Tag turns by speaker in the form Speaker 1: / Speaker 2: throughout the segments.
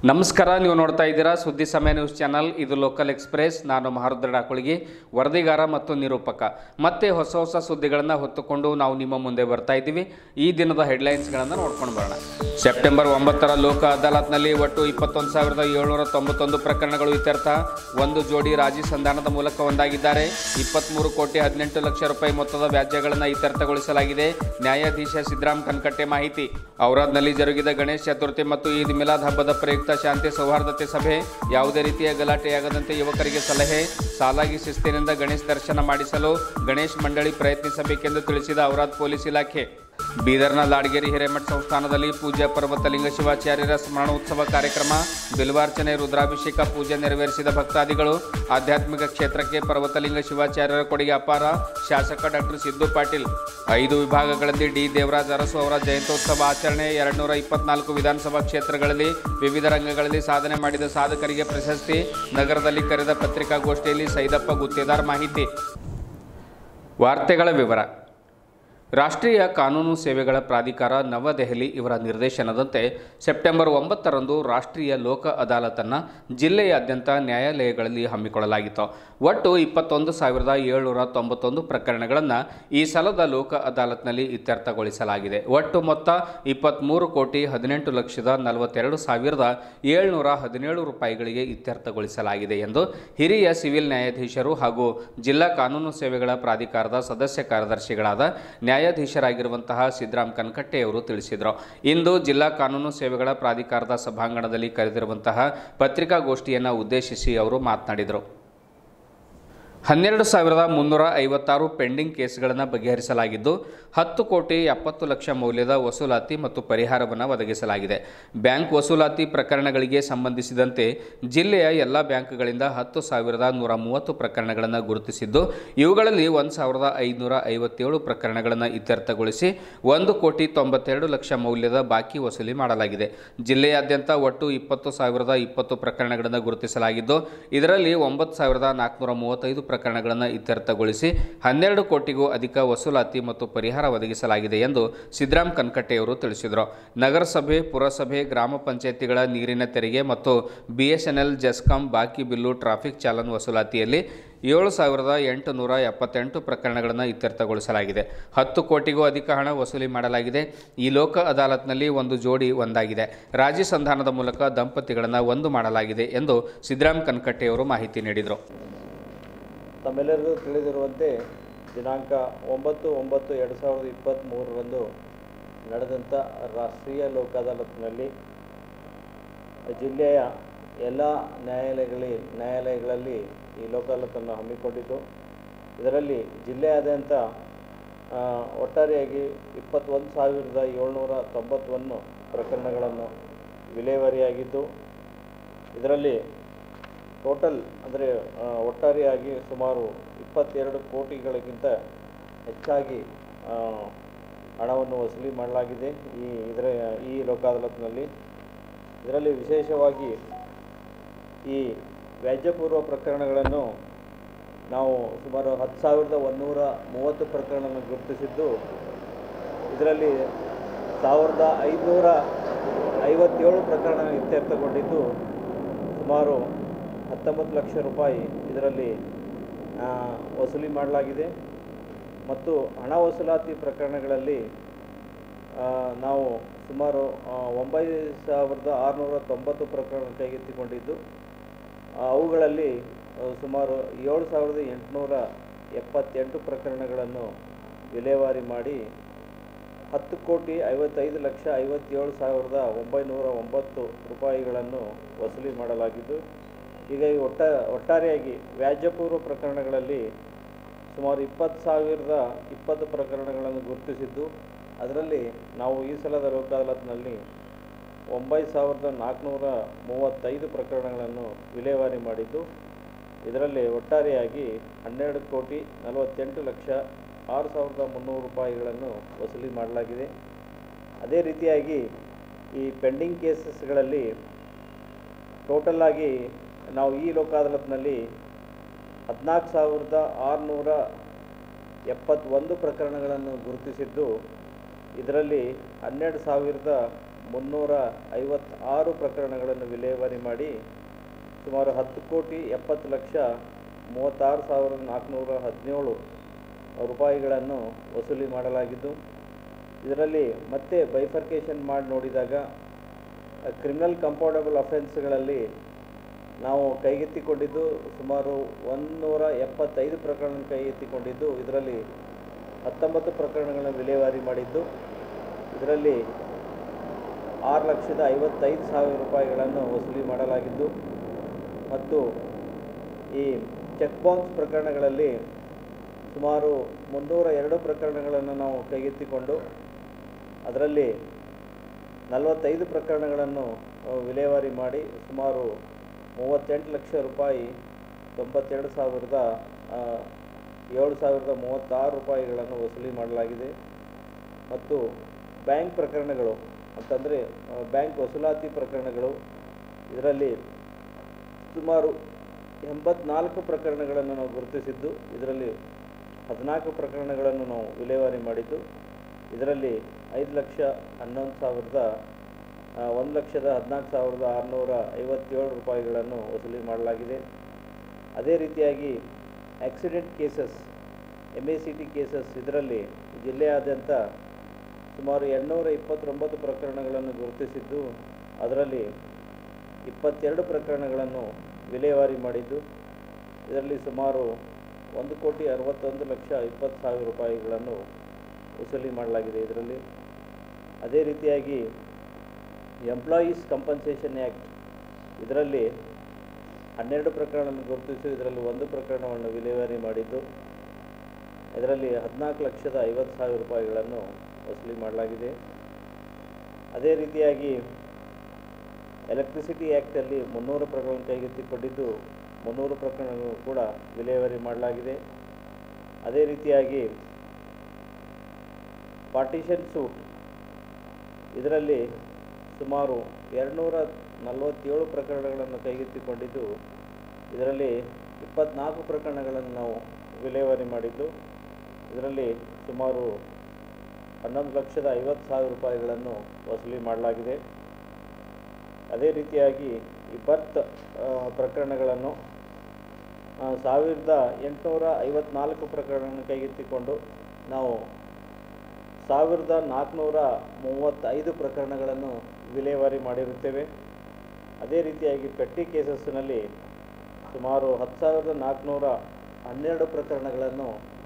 Speaker 1: ನಮಸ್ಕಾರ ನೀವು ನೋಡ್ತಾ ಇದ್ದೀರಾ ಸುದ್ದಿ ಸಮಯ ನ್ಯೂಸ್ ಚಾನಲ್ ಇದು ಲೋಕಲ್ ಎಕ್ಸ್ಪ್ರೆಸ್ ನಾನು ಮಹಾರುದ್ರ ಡಾಕುಳಿಗಿ ವರದಿಗಾರ ಮತ್ತು ನಿರೂಪಕ ಮತ್ತೆ ಹೊಸ ಹೊಸ ಸುದ್ದಿಗಳನ್ನು ಹೊತ್ತುಕೊಂಡು ನಾವು ನಿಮ್ಮ ಮುಂದೆ ಬರ್ತಾ ಇದ್ದೀವಿ ಈ ದಿನದ ಹೆಡ್ಲೈನ್ಸ್ಗಳನ್ನು ನೋಡ್ಕೊಂಡು ಬರೋಣ ಸೆಪ್ಟೆಂಬರ್ ಒಂಬತ್ತರ ಲೋಕ ಅದಾಲತ್ನಲ್ಲಿ ಒಟ್ಟು ಇಪ್ಪತ್ತೊಂದು ಸಾವಿರದ ಏಳ್ನೂರ ತೊಂಬತ್ತೊಂದು ಪ್ರಕರಣಗಳು ಇತ್ಯರ್ಥ ಒಂದು ಜೋಡಿ ರಾಜಿ ಸಂಧಾನದ ಮೂಲಕ ಒಂದಾಗಿದ್ದಾರೆ ಇಪ್ಪತ್ತ್ಮೂರು ಕೋಟಿ ಹದಿನೆಂಟು ಲಕ್ಷ ರೂಪಾಯಿ ಮೊತ್ತದ ವ್ಯಾಜ್ಯಗಳನ್ನು ಇತ್ಯರ್ಥಗೊಳಿಸಲಾಗಿದೆ ನ್ಯಾಯಾಧೀಶ ಸಿದ್ದರಾಮ್ ಕನ್ಕಟ್ಟೆ ಮಾಹಿತಿ ಔರಾದ್ನಲ್ಲಿ ಜರುಗಿದ ಗಣೇಶ ಚತುರ್ಥಿ ಮತ್ತು ಈದ್ ಮಿಲಾದ್ ಹಬ್ಬದ ಪ್ರಯುಕ್ತ ಶಾಂತಿ ಸೌಹಾರ್ದತೆ ಸಭೆ ಯಾವುದೇ ರೀತಿಯ ಗಲಾಟೆಯಾಗದಂತೆ ಯುವಕರಿಗೆ ಸಲಹೆ ಸಾಲಾಗಿ ಶಿಸ್ತಿನಿಂದ ಗಣೇಶ್ ದರ್ಶನ ಮಾಡಿಸಲು ಗಣೇಶ್ ಮಂಡಳಿ ಪ್ರಯತ್ನಿಸಬೇಕೆಂದು ತಿಳಿಸಿದ ಔರಾದ್ ಪೊಲೀಸ್ ಇಲಾಖೆ ಬೀದರ್ನ ಲಾಡ್ಗೇರಿ ಹಿರೇಮಠ ಸಂಸ್ಥಾನದಲ್ಲಿ ಪೂಜ್ಯ ಪರ್ವತಲಿಂಗ ಶಿವಾಚಾರ್ಯರ ಸ್ಮರಣೋತ್ಸವ ಕಾರ್ಯಕ್ರಮ ಬಿಲ್ವಾರ್ಚನೆ ರುದ್ರಾಭಿಷೇಕ ಪೂಜೆ ನೆರವೇರಿಸಿದ ಭಕ್ತಾದಿಗಳು ಆಧ್ಯಾತ್ಮಿಕ ಕ್ಷೇತ್ರಕ್ಕೆ ಪರ್ವತಲಿಂಗ ಶಿವಾಚಾರ್ಯರ ಕೊಡುಗೆ ಅಪಾರ ಶಾಸಕ ಡಾಕ್ಟರ್ ಸಿದ್ದು ಪಾಟೀಲ್ ಐದು ವಿಭಾಗಗಳಲ್ಲಿ ಡಿ ದೇವರಾಜ್ ಅರಸು ಅವರ ಜಯಂತ್ಯೋತ್ಸವ ಆಚರಣೆ ಎರಡ್ನೂರ ಇಪ್ಪತ್ನಾಲ್ಕು ವಿಧಾನಸಭಾ ಕ್ಷೇತ್ರಗಳಲ್ಲಿ ವಿವಿಧ ರಂಗಗಳಲ್ಲಿ ಸಾಧನೆ ಮಾಡಿದ ಸಾಧಕರಿಗೆ ಪ್ರಶಸ್ತಿ ನಗರದಲ್ಲಿ ಕರೆದ ಪತ್ರಿಕಾಗೋಷ್ಠಿಯಲ್ಲಿ ಸೈದಪ್ಪ ಗುತ್ತೇದಾರ್ ಮಾಹಿತಿ ವಾರ್ತೆಗಳ ವಿವರ ರಾಷ್ಟ್ರೀಯ ಕಾನೂನು ಸೇವೆಗಳ ಪ್ರಾಧಿಕಾರ ನವದೆಹಲಿ ಇವರ ನಿರ್ದೇಶನದಂತೆ ಸೆಪ್ಟೆಂಬರ್ ಒಂಬತ್ತರಂದು ರಾಷ್ಟ್ರೀಯ ಲೋಕ ಅದಾಲತನ್ನು ಜಿಲ್ಲೆಯಾದ್ಯಂತ ನ್ಯಾಯಾಲಯಗಳಲ್ಲಿ ಹಮ್ಮಿಕೊಳ್ಳಲಾಗಿತ್ತು ಒಟ್ಟು ಇಪ್ಪತ್ತೊಂದು ಸಾವಿರದ ಏಳ್ನೂರ ತೊಂಬತ್ತೊಂದು ಪ್ರಕರಣಗಳನ್ನು ಈ ಸಲದ ಲೋಕ ಅದಾಲತ್ನಲ್ಲಿ ಇತ್ಯರ್ಥಗೊಳಿಸಲಾಗಿದೆ ಒಟ್ಟು ಮೊತ್ತ ಇಪ್ಪತ್ತ್ಮೂರು ಕೋಟಿ ಹದಿನೆಂಟು ಲಕ್ಷದ ನಲವತ್ತೆರಡು ಸಾವಿರದ ಏಳ್ನೂರ ಹದಿನೇಳು ರೂಪಾಯಿಗಳಿಗೆ ಇತ್ಯರ್ಥಗೊಳಿಸಲಾಗಿದೆ ಎಂದು ಹಿರಿಯ ಸಿವಿಲ್ ನ್ಯಾಯಾಧೀಶರು ಹಾಗೂ ಜಿಲ್ಲಾ ಕಾನೂನು ಸೇವೆಗಳ ಪ್ರಾಧಿಕಾರದ ಸದಸ್ಯ ಕಾರ್ಯದರ್ಶಿಗಳಾದ ನ್ಯಾಯಾಧೀಶರಾಗಿರುವಂತಹ ಸಿದ್ದರಾಮ್ ಕನ್ಕಟ್ಟೆಯವರು ತಿಳಿಸಿದರು ಇಂದು ಜಿಲ್ಲಾ ಕಾನೂನು ಸೇವೆಗಳ ಪ್ರಾಧಿಕಾರದ ಸಭಾಂಗಣದಲ್ಲಿ ಕರೆದಿರುವಂತಹ ಪತ್ರಿಕಾಗೋಷ್ಠಿಯನ್ನು ಉದ್ದೇಶಿಸಿ ಅವರು ಮಾತನಾಡಿದರು ಹನ್ನೆರಡು ಸಾವಿರದ ಮುನ್ನೂರ ಐವತ್ತಾರು ಪೆಂಡಿಂಗ್ ಕೇಸ್ಗಳನ್ನು ಬಗೆಹರಿಸಲಾಗಿದ್ದು ಹತ್ತು ಕೋಟಿ ಎಪ್ಪತ್ತು ಲಕ್ಷ ಮೌಲ್ಯದ ವಸೂಲಾತಿ ಮತ್ತು ಪರಿಹಾರವನ್ನು ಒದಗಿಸಲಾಗಿದೆ ಬ್ಯಾಂಕ್ ವಸೂಲಾತಿ ಪ್ರಕರಣಗಳಿಗೆ ಸಂಬಂಧಿಸಿದಂತೆ ಜಿಲ್ಲೆಯ ಎಲ್ಲ ಬ್ಯಾಂಕ್ಗಳಿಂದ ಹತ್ತು ಸಾವಿರದ ನೂರ ಮೂವತ್ತು ಪ್ರಕರಣಗಳನ್ನು ಗುರುತಿಸಿದ್ದು ಇವುಗಳಲ್ಲಿ ಒಂದು ಸಾವಿರದ ಐದುನೂರ ಐವತ್ತೇಳು ಪ್ರಕರಣಗಳನ್ನು ಇತ್ಯರ್ಥಗೊಳಿಸಿ ಒಂದು ಕೋಟಿ ತೊಂಬತ್ತೆರಡು ಲಕ್ಷ ಮೌಲ್ಯದ ಬಾಕಿ ವಸೂಲಿ ಮಾಡಲಾಗಿದೆ ಜಿಲ್ಲೆಯಾದ್ಯಂತ ಒಟ್ಟು ಇಪ್ಪತ್ತು ಸಾವಿರದ ಇಪ್ಪತ್ತು ಪ್ರಕರಣಗಳನ್ನು ಗುರುತಿಸಲಾಗಿದ್ದು ಇದರಲ್ಲಿ ಒಂಬತ್ತು ಸಾವಿರದ ನಾಲ್ಕುನೂರ ಮೂವತ್ತೈದು ಪ್ರಕರಣಗಳನ್ನು ಇತ್ಯರ್ಥಗೊಳಿಸಿ ಹನ್ನೆರಡು ಕೋಟಿಗೂ ಅಧಿಕ ವಸೂಲಾತಿ ಮತ್ತು ಪರಿಹಾರ ಒದಗಿಸಲಾಗಿದೆ ಎಂದು ಸಿದ್ದರಾಮ್ ಕನ್ಕಟ್ಟೆಯವರು ತಿಳಿಸಿದರು ನಗರಸಭೆ ಪುರಸಭೆ ಗ್ರಾಮ ಪಂಚಾಯಿತಿಗಳ ನೀರಿನ ತೆರಿಗೆ ಮತ್ತು ಬಿಎಸ್ಎನ್ಎಲ್ ಜೆಸ್ಕಾಂ ಬಾಕಿ ಬಿಲ್ಲು ಟ್ರಾಫಿಕ್ ಚಾಲನ್ ವಸೂಲಾತಿಯಲ್ಲಿ ಏಳು ಸಾವಿರದ ಎಂಟು ನೂರ ಎಪ್ಪತ್ತೆಂಟು ಪ್ರಕರಣಗಳನ್ನು ಇತ್ಯರ್ಥಗೊಳಿಸಲಾಗಿದೆ ಹತ್ತು ಕೋಟಿಗೂ ಅಧಿಕ ಹಣ ವಸೂಲಿ ಮಾಡಲಾಗಿದೆ ಈ ಲೋಕ ಅದಾಲತ್ನಲ್ಲಿ ಒಂದು ಜೋಡಿ ಒಂದಾಗಿದೆ ರಾಜಿ ಸಂಧಾನದ ಮೂಲಕ ದಂಪತಿಗಳನ್ನು ಒಂದು ಮಾಡಲಾಗಿದೆ ಎಂದು ಸಿದ್ದರಾಮ್ ಕನ್ಕಟ್ಟೆಯವರು ಮಾಹಿತಿ ನೀಡಿದರು
Speaker 2: ತಮ್ಮೆಲ್ಲರಿಗೂ ತಿಳಿದಿರುವಂತೆ ದಿನಾಂಕ ಒಂಬತ್ತು ಒಂಬತ್ತು ಎರಡು ಸಾವಿರದ ಇಪ್ಪತ್ತ್ಮೂರರಂದು ನಡೆದಂಥ ರಾಷ್ಟ್ರೀಯ ಲೋಕ ಅದಾಲತ್ನಲ್ಲಿ ಜಿಲ್ಲೆಯ ಎಲ್ಲ ನ್ಯಾಯಾಲಯಗಳಲ್ಲಿ ನ್ಯಾಯಾಲಯಗಳಲ್ಲಿ ಈ ಲೋಕ ಅದಾಲತನ್ನು ಹಮ್ಮಿಕೊಂಡಿದ್ದು ಇದರಲ್ಲಿ ಜಿಲ್ಲೆಯಾದ್ಯಂತ ಆ, ಒಟ್ಟಾರೆಯಾಗಿ ಇಪ್ಪತ್ತೊಂದು ಸಾವಿರದ ಏಳ್ನೂರ ತೊಂಬತ್ತೊಂದು ಪ್ರಕರಣಗಳನ್ನು ವಿಲೇವಾರಿಯಾಗಿದ್ದು ಇದರಲ್ಲಿ ಟೋಟಲ್ ಅಂದರೆ ಒಟ್ಟಾರೆಯಾಗಿ ಸುಮಾರು ಇಪ್ಪತ್ತೆರಡು ಕೋಟಿಗಳಿಗಿಂತ ಹೆಚ್ಚಾಗಿ ಆ, ಹಣವನ್ನು ವಸೂಲಿ ಮಾಡಲಾಗಿದೆ ಈ ಇದರ ಈ ಲೋಕ ಅದಾಲತ್ನಲ್ಲಿ ಇದರಲ್ಲಿ ವಿಶೇಷವಾಗಿ ಈ ವ್ಯಾಜ್ಯಪೂರ್ವ ಪ್ರಕರಣಗಳನ್ನು ನಾವು ಸುಮಾರು ಹತ್ತು ಸಾವಿರದ ಒಂದೂರ ಮೂವತ್ತು ಪ್ರಕರಣಗಳನ್ನು ಗುರುತಿಸಿದ್ದು ಇದರಲ್ಲಿ ಸಾವಿರದ ಐದುನೂರ ಐವತ್ತೇಳು ಪ್ರಕರಣ ಇತ್ಯರ್ಥಗೊಂಡಿದ್ದು ಸುಮಾರು ಹತ್ತೊಂಬತ್ತು ಲಕ್ಷ ರೂಪಾಯಿ ಇದರಲ್ಲಿ ಆ, ವಸೂಲಿ ಮಾಡಲಾಗಿದೆ ಮತ್ತು ಹಣ ವಸೂಲಾತಿ ಪ್ರಕರಣಗಳಲ್ಲಿ ಆ, ನಾವು ಸುಮಾರು ಆ, ಒಂಬೈದು ಸಾವಿರದ ಆರುನೂರ ತೊಂಬತ್ತು ಪ್ರಕರಣ ಕೈಗೆತ್ತಿಕೊಂಡಿದ್ದು ಆ, ಅವುಗಳಲ್ಲಿ ಆ, ಸುಮಾರು ಏಳು ಸಾವಿರದ ಎಂಟುನೂರ ಎಪ್ಪತ್ತೆಂಟು ಪ್ರಕರಣಗಳನ್ನು ವಿಲೇವಾರಿ ಮಾಡಿ ಹತ್ತು ಕೋಟಿ ಐವತ್ತೈದು ಲಕ್ಷ ಐವತ್ತೇಳು ಸಾವಿರದ ಒಂಬೈನೂರ ಒಂಬತ್ತು ರೂಪಾಯಿಗಳನ್ನು ವಸೂಲಿ ಮಾಡಲಾಗಿದ್ದು ಹೀಗಾಗಿ ಒಟ್ಟ ಒಟ್ಟಾರೆಯಾಗಿ ವ್ಯಾಜ್ಯಪೂರ್ವ ಪ್ರಕರಣಗಳಲ್ಲಿ ಸುಮಾರು ಇಪ್ಪತ್ತು ಸಾವಿರದ ಇಪ್ಪತ್ತು ಪ್ರಕರಣಗಳನ್ನು ಗುರುತಿಸಿದ್ದು ಅದರಲ್ಲಿ ನಾವು ಈ ಸಲದ ಲೋಕ ಅದಾಲತ್ನಲ್ಲಿ ಒಂಬತ್ತು ಸಾವಿರದ ನಾಲ್ಕುನೂರ ಮೂವತ್ತೈದು ಪ್ರಕರಣಗಳನ್ನು ವಿಲೇವಾರಿ ಮಾಡಿದ್ದು ಇದರಲ್ಲಿ ಒಟ್ಟಾರೆಯಾಗಿ ಹನ್ನೆರಡು ಕೋಟಿ ನಲವತ್ತೆಂಟು ಲಕ್ಷ ಆರು ಸಾವಿರದ ಮುನ್ನೂರು ರೂಪಾಯಿಗಳನ್ನು ವಸೂಲಿ ಮಾಡಲಾಗಿದೆ ಅದೇ ರೀತಿಯಾಗಿ ಈ ಪೆಂಡಿಂಗ್ ಕೇಸಸ್ಗಳಲ್ಲಿ ಟೋಟಲ್ಲಾಗಿ ನಾವು ಈ ಲೋಕ ಅದಾಲತ್ನಲ್ಲಿ ಹದಿನಾಲ್ಕು ಸಾವಿರದ ಆರುನೂರ ಎಪ್ಪತ್ತೊಂದು ಪ್ರಕರಣಗಳನ್ನು ಗುರುತಿಸಿದ್ದು ಇದರಲ್ಲಿ ಹನ್ನೆರಡು ಸಾವಿರದ ಮುನ್ನೂರ ಐವತ್ತಾರು ಪ್ರಕರಣಗಳನ್ನು ವಿಲೇವಾರಿ ಮಾಡಿ ಸುಮಾರು ಹತ್ತು ಕೋಟಿ ಎಪ್ಪತ್ತು ಲಕ್ಷ ಮೂವತ್ತಾರು ಸಾವಿರದ ನಾಲ್ಕುನೂರ ಹದಿನೇಳು ರೂಪಾಯಿಗಳನ್ನು ವಸೂಲಿ ಮಾಡಲಾಗಿದ್ದು ಇದರಲ್ಲಿ ಮತ್ತೆ ಬೈಫರ್ಕೇಷನ್ ಮಾಡಿ ನೋಡಿದಾಗ ಕ್ರಿಮಿನಲ್ ಕಂಪೌಂಡಬಲ್ ಅಫೆನ್ಸ್ಗಳಲ್ಲಿ ನಾವು ಕೈಗೆತ್ತಿಕೊಂಡಿದ್ದು ಸುಮಾರು ಒಂದುನೂರ ಎಪ್ಪತ್ತೈದು ಪ್ರಕರಣ ಕೈಗೆತ್ತಿಕೊಂಡಿದ್ದು ಇದರಲ್ಲಿ ಹತ್ತೊಂಬತ್ತು ಪ್ರಕರಣಗಳನ್ನು ವಿಲೇವಾರಿ ಮಾಡಿದ್ದು ಇದರಲ್ಲಿ ಆರು ಲಕ್ಷದ ಐವತ್ತೈದು ಸಾವಿರ ರೂಪಾಯಿಗಳನ್ನು ವಸೂಲಿ ಮಾಡಲಾಗಿದ್ದು ಮತ್ತು ಈ ಚೆಕ್ ಬೌನ್ಸ್ ಪ್ರಕರಣಗಳಲ್ಲಿ ಸುಮಾರು ಮುನ್ನೂರ ಎರಡು ಪ್ರಕರಣಗಳನ್ನು ನಾವು ಕೈಗೆತ್ತಿಕೊಂಡು ಅದರಲ್ಲಿ ನಲವತ್ತೈದು ಪ್ರಕರಣಗಳನ್ನು ಆ, ವಿಲೇವಾರಿ ಮಾಡಿ ಸುಮಾರು ಮೂವತ್ತೆಂಟು ಲಕ್ಷ ರೂಪಾಯಿ ತೊಂಬತ್ತೆರಡು ಸಾವಿರದ ಆ, ಏಳು ಸಾವಿರದ ಮೂವತ್ತಾರು ರೂಪಾಯಿಗಳನ್ನು ವಸೂಲಿ ಮಾಡಲಾಗಿದೆ ಮತ್ತು ಬ್ಯಾಂಕ್ ಪ್ರಕರಣಗಳು ಅಂತಂದರೆ ಬ್ಯಾಂಕ್ ವಸೂಲಾತಿ ಪ್ರಕರಣಗಳು ಇದರಲ್ಲಿ ಸುಮಾರು ಎಂಬತ್ನಾಲ್ಕು ಪ್ರಕರಣಗಳನ್ನು ನಾವು ಗುರುತಿಸಿದ್ದು ಇದರಲ್ಲಿ ಹದಿನಾಲ್ಕು ಪ್ರಕರಣಗಳನ್ನು ನಾವು ವಿಲೇವಾರಿ ಮಾಡಿದ್ದು ಇದರಲ್ಲಿ ಐದು ಲಕ್ಷ ಹನ್ನೊಂದು ಸಾವಿರದ ಆ, ಒಂದು ಲಕ್ಷದ ಹದಿನಾಲ್ಕು ಸಾವಿರದ ಆರುನೂರ ಐವತ್ತೇಳು ರೂಪಾಯಿಗಳನ್ನು ವಸೂಲಿ ಮಾಡಲಾಗಿದೆ ಅದೇ ರೀತಿಯಾಗಿ accident cases M A C T cases ಇದರಲ್ಲಿ ಜಿಲ್ಲೆಯಾದ್ಯಂತ ಸುಮಾರು ಎಂಟುನೂರ ಇಪ್ಪತ್ತೊಂಬತ್ತು ಪ್ರಕರಣಗಳನ್ನು ಗುರುತಿಸಿದ್ದು ಅದರಲ್ಲಿ ಇಪ್ಪತ್ತೆರಡು ಪ್ರಕರಣಗಳನ್ನು ವಿಲೇವಾರಿ ಮಾಡಿದ್ದು ಇದರಲ್ಲಿ ಸುಮಾರು ಒಂದು ಕೋಟಿ ಅರವತ್ತೊಂದು ಲಕ್ಷ ಇಪ್ಪತ್ತು ಸಾವಿರ ರೂಪಾಯಿಗಳನ್ನು ವಸೂಲಿ ಮಾಡಲಾಗಿದೆ ಇದರಲ್ಲಿ ಅದೇ ರೀತಿಯಾಗಿ ಎಂಪ್ಲಾಯೀಸ್ ಕಂಪನ್ಸೇಷನ್ ಆ್ಯಕ್ಟ್ ಇದರಲ್ಲಿ ಹನ್ನೆರಡು ಪ್ರಕರಣವನ್ನು ಗುರುತಿಸಿ ಇದರಲ್ಲಿ ಒಂದು ಪ್ರಕರಣವನ್ನು ವಿಲೇವಾರಿ ಮಾಡಿದ್ದು ಇದರಲ್ಲಿ ಹದಿನಾಲ್ಕು ಲಕ್ಷದ ಐವತ್ತು ಸಾವಿರ ರೂಪಾಯಿಗಳನ್ನು ವಸೂಲಿ ಮಾಡಲಾಗಿದೆ ಅದೇ ರೀತಿಯಾಗಿ ಎಲೆಕ್ಟ್ರಿಸಿಟಿ ಆ್ಯಕ್ಟಲ್ಲಿ ಮುನ್ನೂರು ಪ್ರಕರಣ ಕೈಗೆತ್ತಿಕೊಂಡಿದ್ದು ಮುನ್ನೂರು ಪ್ರಕರಣಗಳು ಕೂಡ ವಿಲೇವಾರಿ ಮಾಡಲಾಗಿದೆ ಅದೇ ರೀತಿಯಾಗಿ ಪಾರ್ಟಿಷನ್ ಸೂಟ್ ಇದರಲ್ಲಿ ಸುಮಾರು ಎರಡುನೂರ ನಲವತ್ತೇಳು ಪ್ರಕರಣಗಳನ್ನು ಕೈಗೆತ್ತಿಕೊಂಡಿದ್ದು ಇದರಲ್ಲಿ ಇಪ್ಪತ್ನಾಲ್ಕು ಪ್ರಕರಣಗಳನ್ನು ನಾವು ವಿಲೇವಾರಿ ಮಾಡಿದ್ದು ಇದರಲ್ಲಿ ಸುಮಾರು ಹನ್ನೊಂದು ಲಕ್ಷದ ಐವತ್ತು ಸಾವಿರ ರೂಪಾಯಿಗಳನ್ನು ವಸೂಲಿ ಮಾಡಲಾಗಿದೆ ಅದೇ ರೀತಿಯಾಗಿ ಈ ಬರ್ತ್ ಆ, ಪ್ರಕರಣಗಳನ್ನು ಆ, ಸಾವಿರದ ಎಂಟುನೂರ ಐವತ್ನಾಲ್ಕು ಪ್ರಕರಣಗಳನ್ನು ಕೈಗೆತ್ತಿಕೊಂಡು ನಾವು ಸಾವಿರದ ನಾಲ್ಕುನೂರ ಮೂವತ್ತೈದು ಪ್ರಕರಣಗಳನ್ನು ವಿಲೇವಾರಿ ಮಾಡಿರುತ್ತೇವೆ ಅದೇ ರೀತಿಯಾಗಿ ಪೆಟ್ಟಿ ಕೇಸಸ್ಸಿನಲ್ಲಿ ಸುಮಾರು ಹತ್ತು ಸಾವಿರದ ನಾಲ್ಕುನೂರ ಹನ್ನೆರಡು ಪ್ರಕರಣಗಳನ್ನು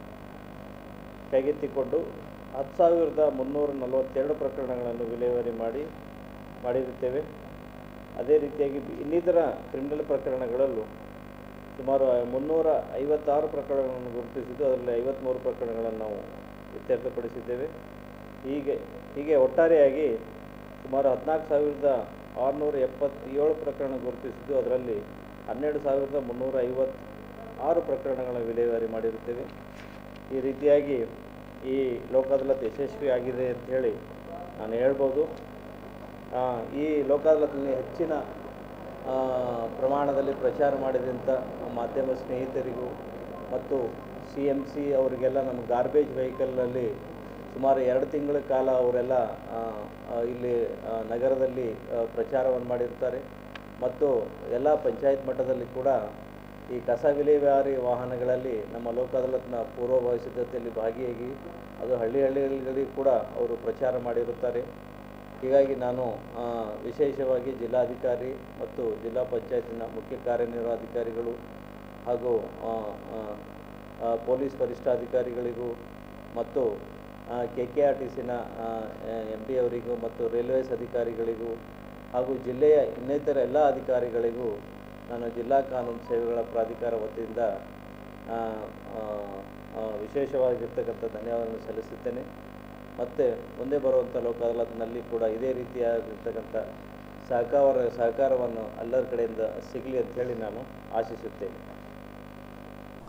Speaker 2: ಕೈಗೆತ್ತಿಕೊಂಡು ಹತ್ತು ಸಾವಿರದ ಮುನ್ನೂರ ನಲವತ್ತೆರಡು ಪ್ರಕರಣಗಳನ್ನು ವಿಲೇವಾರಿ ಮಾಡಿ ಮಾಡಿರುತ್ತೇವೆ ಅದೇ ರೀತಿಯಾಗಿ ಬಿ- ಇನ್ನಿತರ ಕ್ರಿಮಿನಲ್ ಪ್ರಕರಣಗಳಲ್ಲೂ ಸುಮಾರು ಮುನ್ನೂರ ಐವತ್ತಾರು ಪ್ರಕರಣಗಳನ್ನು ಗುರುತಿಸಿದ್ದು ಅದರಲ್ಲಿ ಐವತ್ತ್ಮೂರು ಪ್ರಕರಣಗಳನ್ನು ನಾವು ಇತ್ಯರ್ಥಪಡಿಸಿದ್ದೇವೆ ಹೀಗೆ ಹೀಗೆ ಒಟ್ಟಾರೆಯಾಗಿ ಸುಮಾರು ಹದಿನಾಲ್ಕು ಸಾವಿರದ ಆರುನೂರ ಎಪ್ಪತ್ತೇಳು ಪ್ರಕರಣ ಗುರುತಿಸಿದ್ದು ಅದರಲ್ಲಿ ಹನ್ನೆರಡು ಸಾವಿರದ ಮುನ್ನೂರ ಐವತ್ತು ಆರು ಪ್ರಕರಣಗಳ ವಿಲೇವಾರಿ ಮಾಡಿರುತ್ತೇವೆ ಈ ರೀತಿಯಾಗಿ ಈ ಲೋಕ ಅದಾಲತ್ ಯಶಸ್ವಿ ಆಗಿದೆ ಅಂತ ಹೇಳಿ ನಾನು ಹೇಳ್ಬೋದು ಆ, ಈ ಲೋಕ ಅದಾಲತ್ನಲ್ಲಿ ಹೆಚ್ಚಿನ ಆ, ಪ್ರಮಾಣದಲ್ಲಿ ಪ್ರಚಾರ ಮಾಡಿದಂಥ ಮಾಧ್ಯಮ ಸ್ನೇಹಿತರಿಗೂ ಮತ್ತು ಸಿ ಎಮ್ ಸಿ ಅವರಿಗೆಲ್ಲ ನಮ್ಮ ಗಾರ್ಬೇಜ್ ವೆಹಿಕಲ್ನಲ್ಲಿ ಸುಮಾರು ಎರಡು ತಿಂಗಳ ಕಾಲ ಅವರೆಲ್ಲ ಆ, ಆ, ಇಲ್ಲಿ ಆ, ನಗರದಲ್ಲಿ ಆ, ಪ್ರಚಾರವನ್ನು ಮಾಡಿರ್ತಾರೆ ಮತ್ತು ಎಲ್ಲ ಪಂಚಾಯತ್ ಮಟ್ಟದಲ್ಲಿ ಕೂಡ ಈ ಕಸ ವಿಲೇವಾರಿ ವಾಹನಗಳಲ್ಲಿ ನಮ್ಮ ಲೋಕ ಅದಾಲತ್ನ ಪೂರ್ವಭಾವಿ ಸಿದ್ಧತೆಯಲ್ಲಿ ಭಾಗಿಯಾಗಿ ಅದು ಹಳ್ಳಿ ಹಳ್ಳಿಗಳಲ್ಲಿ ಕೂಡ ಅವರು ಪ್ರಚಾರ ಮಾಡಿರುತ್ತಾರೆ ಹೀಗಾಗಿ ನಾನು ಆ, ವಿಶೇಷವಾಗಿ ಜಿಲ್ಲಾಧಿಕಾರಿ ಮತ್ತು ಜಿಲ್ಲಾ ಪಂಚಾಯತಿನ ಮುಖ್ಯ ಕಾರ್ಯನಿರ್ವಹಣಾಧಿಕಾರಿಗಳು ಹಾಗೂ ಆ, ಆ, ಆ, ಪೊಲೀಸ್ ವರಿಷ್ಠಾಧಿಕಾರಿಗಳಿಗೂ ಮತ್ತು ಕೆ ಕೆ ಆರ್ ಟಿ ಸಿನ ಎಮ್ ಡಿ ಅವರಿಗೂ ಮತ್ತು ರೈಲ್ವೇಸ್ ಅಧಿಕಾರಿಗಳಿಗೂ ಹಾಗೂ ಜಿಲ್ಲೆಯ ಇನ್ನಿತರ ಎಲ್ಲ ಅಧಿಕಾರಿಗಳಿಗೂ ನಾನು ಜಿಲ್ಲಾ ಕಾನೂನು ಸೇವೆಗಳ ಪ್ರಾಧಿಕಾರ ವತಿಯಿಂದ ಆ, ಆ, ಆ, ವಿಶೇಷವಾಗಿರ್ತಕ್ಕಂಥ ಧನ್ಯವಾದವನ್ನು ಸಲ್ಲಿಸುತ್ತೇನೆ ಮತ್ತು ಮುಂದೆ ಬರುವಂಥ ಲೋಕ ಅದಾಲತ್ನಲ್ಲಿ ಕೂಡ ಇದೇ ರೀತಿಯಾಗಿರ್ತಕ್ಕಂಥ ಸಹಕಾರ ಸಹಕಾರವನ್ನು ಎಲ್ಲರ ಕಡೆಯಿಂದ ಸಿಗಲಿ ಅಂತ ಹೇಳಿ ನಾನು ಆಶಿಸುತ್ತೇನೆ